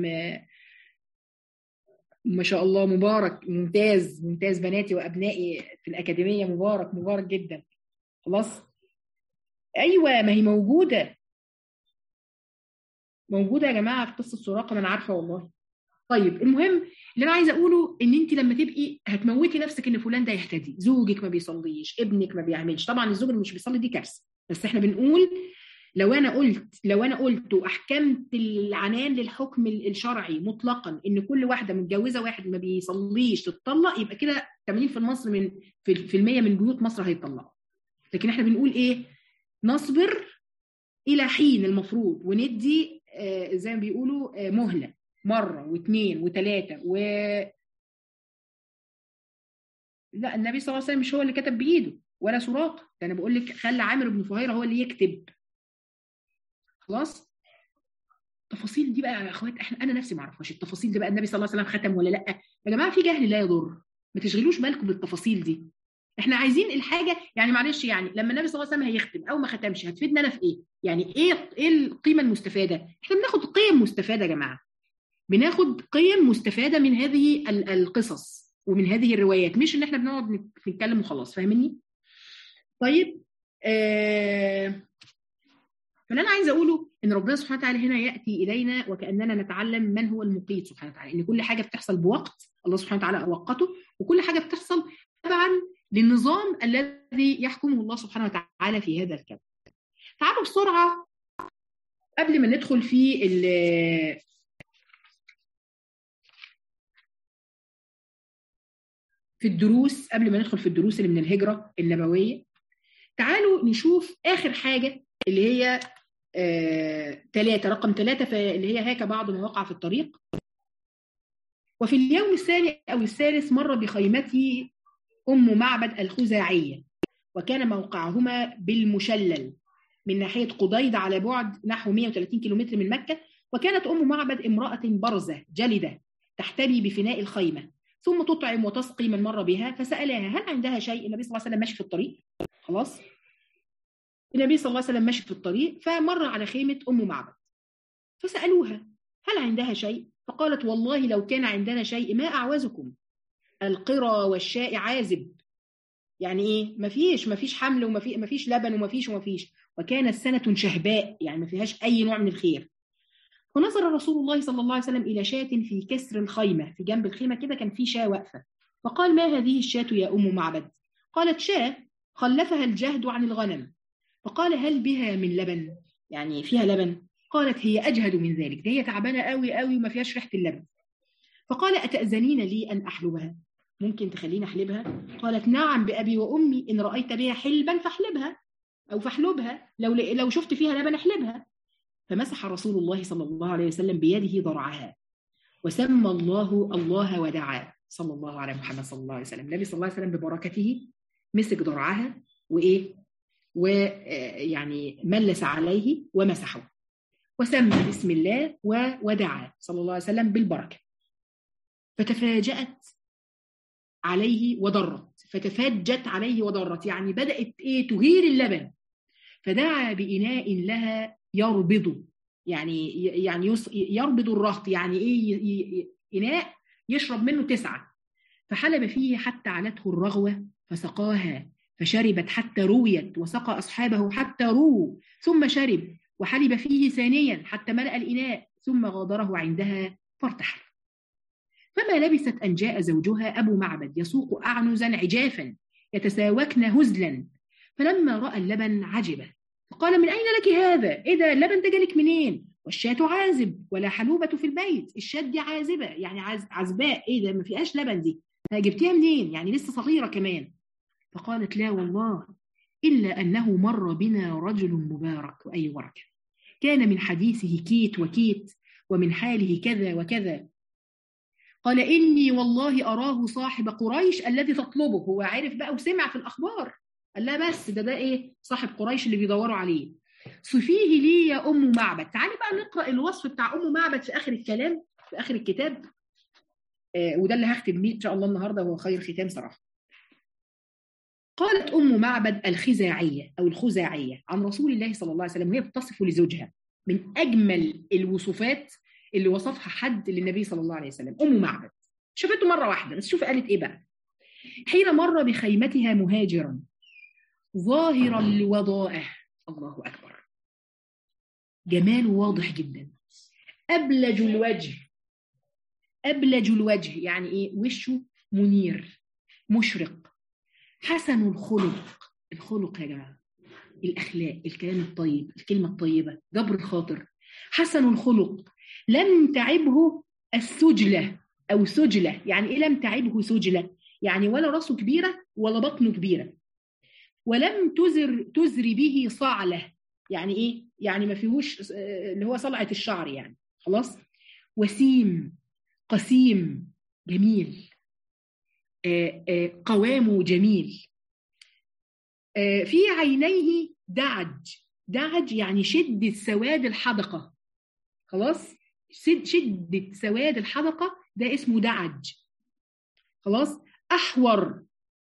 Speaker 1: ما شاء الله مبارك ممتاز ممتاز بناتي وابنائي في الاكاديميه مبارك مبارك جدا خلاص ايوه ما هي موجوده موجوده يا جماعه في قصه سراقه ما انا عارفه والله طيب المهم اللي انا عايزه اقوله ان انت لما تبقي هتموتي نفسك ان فلان ده يهتدي زوجك ما بيصليش ابنك ما بيعملش طبعا الزوج اللي مش بيصلي دي كارثه بس احنا بنقول لو انا قلت لو انا قلت واحكمت العنان للحكم الشرعي مطلقا ان كل واحده متجوزه واحد ما بيصليش تتطلق يبقى كده 80 في مصر من في المية من بيوت مصر هيتطلقوا لكن احنا بنقول ايه نصبر الى حين المفروض وندي آه زي ما بيقولوا آه مهله مره واثنين وثلاثه و لا النبي صلى الله عليه وسلم مش هو اللي كتب بايده ولا سراقه ده انا بقول لك خلى عامر بن فهيره هو اللي يكتب خلاص التفاصيل دي بقى يا اخوات احنا انا نفسي ما اعرفهاش التفاصيل دي بقى النبي صلى الله عليه وسلم ختم ولا لا يا جماعه في جهل لا يضر ما تشغلوش بالكم بالتفاصيل دي احنا عايزين الحاجه يعني معلش يعني لما النبي صلى الله عليه وسلم هيختم او ما ختمش هتفيدنا انا في ايه يعني ايه ايه القيمه المستفاده احنا بناخد قيم مستفاده يا جماعه بناخد قيم مستفاده من هذه القصص ومن هذه الروايات مش ان احنا بنقعد نتكلم وخلاص فاهمني طيب آه فاللي انا عايزه اقوله ان ربنا سبحانه وتعالى هنا ياتي الينا وكاننا نتعلم من هو المقيت سبحانه وتعالى ان كل حاجه بتحصل بوقت الله سبحانه وتعالى وقته وكل حاجه بتحصل تبعا للنظام الذي يحكمه الله سبحانه وتعالى في هذا الكون. تعالوا بسرعه قبل ما ندخل في في الدروس قبل ما ندخل في الدروس اللي من الهجره النبويه تعالوا نشوف اخر حاجه اللي هي ثلاثة آه، رقم ثلاثة اللي هي هاك بعض ما وقع في الطريق وفي اليوم الثاني أو الثالث مر بخيمته أم معبد الخزاعية وكان موقعهما بالمشلل من ناحية قضيد على بعد نحو 130 كيلومتر من مكة وكانت أم معبد امرأة برزة جلدة تحتمي بفناء الخيمة ثم تطعم وتسقي من مر بها فسألها هل عندها شيء النبي صلى الله عليه وسلم ماشي في الطريق خلاص النبي صلى الله عليه وسلم ماشي في الطريق فمر على خيمة أم معبد فسألوها هل عندها شيء؟ فقالت والله لو كان عندنا شيء ما أعوزكم القرى والشاء عازب يعني ايه مفيش مفيش حمل ومفيش مفيش لبن ومفيش ومفيش وكانت سنة شهباء يعني ما فيهاش أي نوع من الخير ونظر رسول الله صلى الله عليه وسلم إلى شاة في كسر الخيمة في جنب الخيمة كده كان في شاة واقفة فقال ما هذه الشاة يا أم معبد قالت شاة خلفها الجهد عن الغنم فقال هل بها من لبن يعني فيها لبن قالت هي أجهد من ذلك ده هي تعبانة قوي قوي وما فيهاش ريحة اللبن فقال أتأذنين لي أن أحلبها ممكن تخليني أحلبها قالت نعم بأبي وأمي إن رأيت بها حلبا فاحلبها
Speaker 3: او فاحلبها لو لو شفت فيها لبن احلبها فمسح رسول الله صلى الله عليه وسلم بيده ضرعها وسمى الله الله ودعا صلى الله على محمد صلى الله عليه وسلم النبي صلى الله عليه وسلم ببركته مسك ضرعها وايه ويعني ملس عليه ومسحه وسمى بسم الله ودعا صلى الله عليه وسلم بالبركه فتفاجأت عليه وضرت فتفجت عليه وضرت يعني بدأت ايه تغير اللبن فدعا بإناء لها يربض يعني يعني يربض الرهط يعني ايه إناء يشرب منه تسعة فحلب فيه حتى علته الرغوة فسقاها فشربت حتى رويت وسقى أصحابه حتى رووا ثم شرب وحلب فيه ثانيا حتى ملأ الإناء ثم غادره عندها فارتحل فما لبثت أن جاء زوجها أبو معبد يسوق أعنزا عجافا يتساوكن هزلا فلما رأى اللبن عجبه فقال من أين لك هذا؟ إيه ده اللبن ده جالك منين؟ والشاة عازب ولا حلوبة في البيت الشاة دي عازبة يعني عز... عزباء إيه ده ما فيهاش لبن دي جبتيها منين؟ يعني لسه صغيرة كمان فقالت لا والله إلا أنه مر بنا رجل مبارك أي بركة كان من حديثه كيت وكيت ومن حاله كذا وكذا قال إني والله أراه صاحب قريش الذي تطلبه هو عارف بقى وسمع في الأخبار قال لها بس ده ده إيه صاحب قريش اللي بيدوروا عليه صفيه لي يا أم معبد تعالي بقى نقرأ الوصف بتاع أم معبد في آخر الكلام في آخر الكتاب آه وده اللي هختم بيه إن شاء الله النهاردة وهو خير ختام صراحة قالت أم معبد الخزاعية أو الخزاعية عن رسول الله صلى الله عليه وسلم وهي بتصف لزوجها من أجمل الوصفات اللي وصفها حد للنبي صلى الله عليه وسلم أم معبد شافته مرة واحدة بس شوف قالت إيه بقى حين مر بخيمتها مهاجرا ظاهر الوضائه الله أكبر جماله واضح جدا أبلج الوجه أبلج الوجه يعني إيه وشه منير مشرق حسن الخلق الخلق يا جماعة الأخلاق الكلام الطيب الكلمة الطيبة جبر الخاطر حسن الخلق لم تعبه السجلة أو سجلة يعني إيه لم تعبه سجلة يعني ولا راسه كبيرة ولا بطنه كبيرة ولم تزر تزري به صعلة يعني إيه يعني ما فيهوش اللي هو صلعة الشعر يعني خلاص وسيم قسيم جميل آآ آآ قوامه جميل في عينيه دعج دعج يعني شدة سواد الحدقة خلاص شدة سواد الحدقة ده اسمه دعج خلاص أحور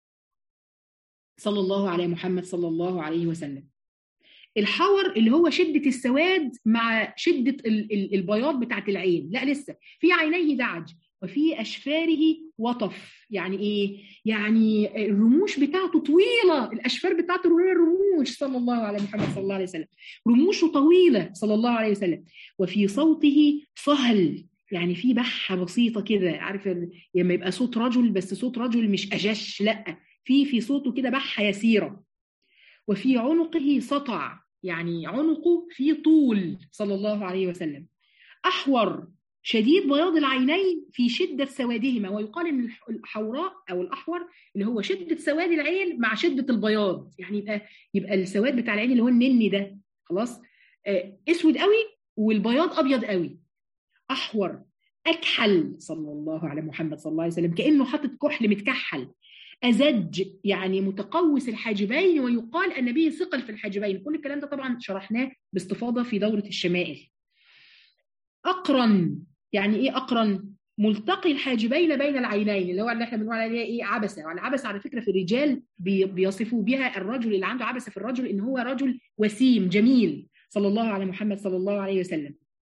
Speaker 3: صلى الله على محمد صلى الله عليه وسلم الحور اللي هو شدة السواد مع شدة البياض بتاعت العين لا لسه في عينيه دعج وفي أشفاره وطف يعني إيه؟ يعني الرموش بتاعته طويلة الأشفار بتاعته هي الرموش صلى الله على محمد صلى الله عليه وسلم رموشه طويلة صلى الله عليه وسلم وفي صوته صهل يعني في بحة بسيطة كده عارف لما يبقى صوت رجل بس صوت رجل مش أجش لا في في صوته كده بحة يسيرة وفي عنقه سطع يعني عنقه فيه طول صلى الله عليه وسلم أحور شديد بياض العينين في شدة سوادهما ويقال إن الحوراء أو الأحور اللي هو شدة سواد العين مع شدة البياض يعني يبقى يبقى السواد بتاع العين اللي هو النني ده خلاص آه اسود قوي والبياض أبيض قوي أحور أكحل صلى الله على محمد صلى الله عليه وسلم كأنه حاطط كحل متكحل أزج يعني متقوس الحاجبين ويقال أن به ثقل في الحاجبين كل الكلام ده طبعا شرحناه باستفاضة في دورة الشمائل أقرن يعني إيه أقرن ملتقي الحاجبين بين العينين اللي هو اللي احنا بنقول عليها ايه عبسه والعبسه على فكره في الرجال بيصفوا بها الرجل اللي عنده عبسه في الرجل ان هو رجل وسيم جميل صلى الله على محمد صلى الله عليه وسلم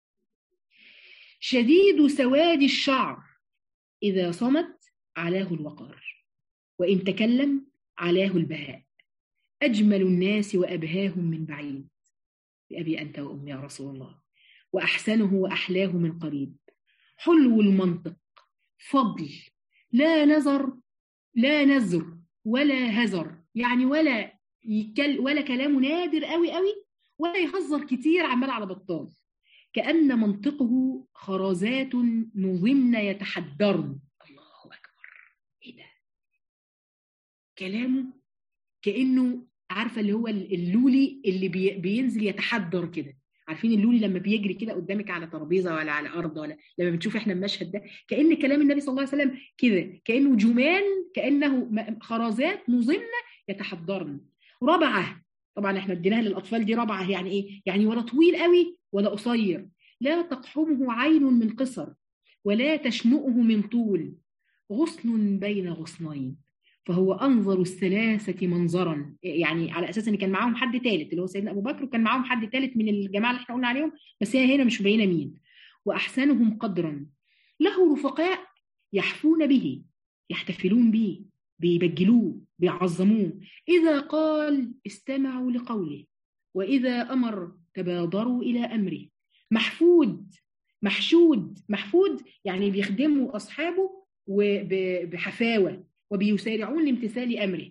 Speaker 3: شديد سواد الشعر اذا صمت علاه الوقار وإن تكلم علاه البهاء أجمل الناس وأبهاهم من بعيد بأبي أنت وأمي يا رسول الله وأحسنه وأحلاه من قريب حلو المنطق فضل لا نظر لا نزر ولا هزر يعني ولا يكل ولا كلامه نادر قوي قوي ولا يهزر كتير عمال على بطال كأن منطقه خرزات نظمن يتحدرن الله أكبر إيه ده كلامه كأنه عارفه اللي هو اللولي اللي بي بينزل يتحدر كده عارفين اللولي لما بيجري كده قدامك على ترابيزه ولا على ارض ولا لما بنشوف احنا المشهد ده كان كلام النبي صلى الله عليه وسلم كده كانه جمان كانه خرزات مظنه يتحضرن ربعه طبعا احنا اديناها للاطفال دي ربعه يعني ايه يعني ولا طويل قوي ولا قصير لا تقحمه عين من قصر ولا تشنؤه من طول غصن بين غصنين فهو انظر الثلاثه منظرا يعني على اساس ان كان معاهم حد ثالث اللي هو سيدنا ابو بكر وكان معاهم حد ثالث من الجماعه اللي احنا قلنا عليهم بس هي هنا مش مبينه مين واحسنهم قدرا له رفقاء يحفون به يحتفلون به بيبجلوه بيعظموه اذا قال استمعوا لقوله واذا امر تبادروا الى امره محفود محشود محفود يعني بيخدموا اصحابه وبحفاوه وبيسارعون لامتثال امره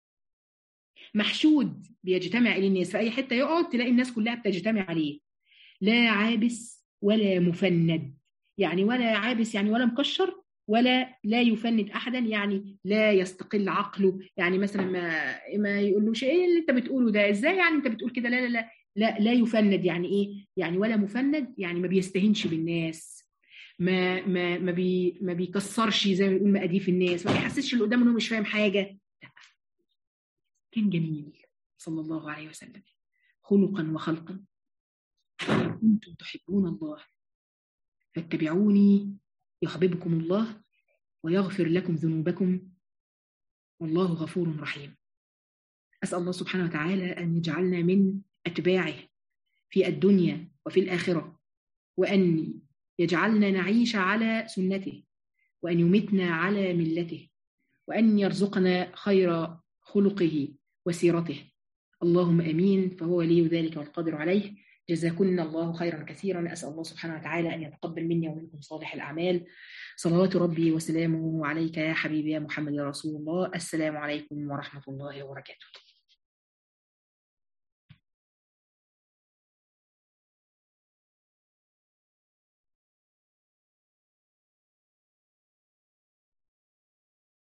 Speaker 3: محشود بيجتمع الى الناس في اي حته يقعد تلاقي الناس كلها بتجتمع عليه لا عابس ولا مفند يعني ولا عابس يعني ولا مكشر ولا لا يفند احدا يعني لا يستقل عقله يعني مثلا ما ما يقولوش ايه اللي انت بتقوله ده ازاي يعني انت بتقول كده لا لا لا لا لا يفند يعني ايه يعني ولا مفند يعني ما بيستهنش بالناس ما ما ما بي ما بيكسرش زي ما بيقول مقاديف الناس ما بيحسسش اللي قدامه انه مش فاهم حاجه لا كان جميل صلى الله عليه وسلم خلقا وخلقا كنتم تحبون الله فاتبعوني يحببكم الله ويغفر لكم ذنوبكم والله غفور رحيم أسأل الله سبحانه وتعالى أن يجعلنا من أتباعه في الدنيا وفي الآخرة وأن يجعلنا نعيش على سنته وأن يمتنا على ملته وأن يرزقنا خير خلقه وسيرته اللهم امين فهو ولي ذلك والقادر عليه جزاكن الله خيرا كثيرا اسال الله سبحانه وتعالى ان يتقبل مني ومنكم صالح الاعمال صلوات ربي وسلامه عليك يا حبيبي يا محمد يا رسول الله السلام عليكم ورحمه الله وبركاته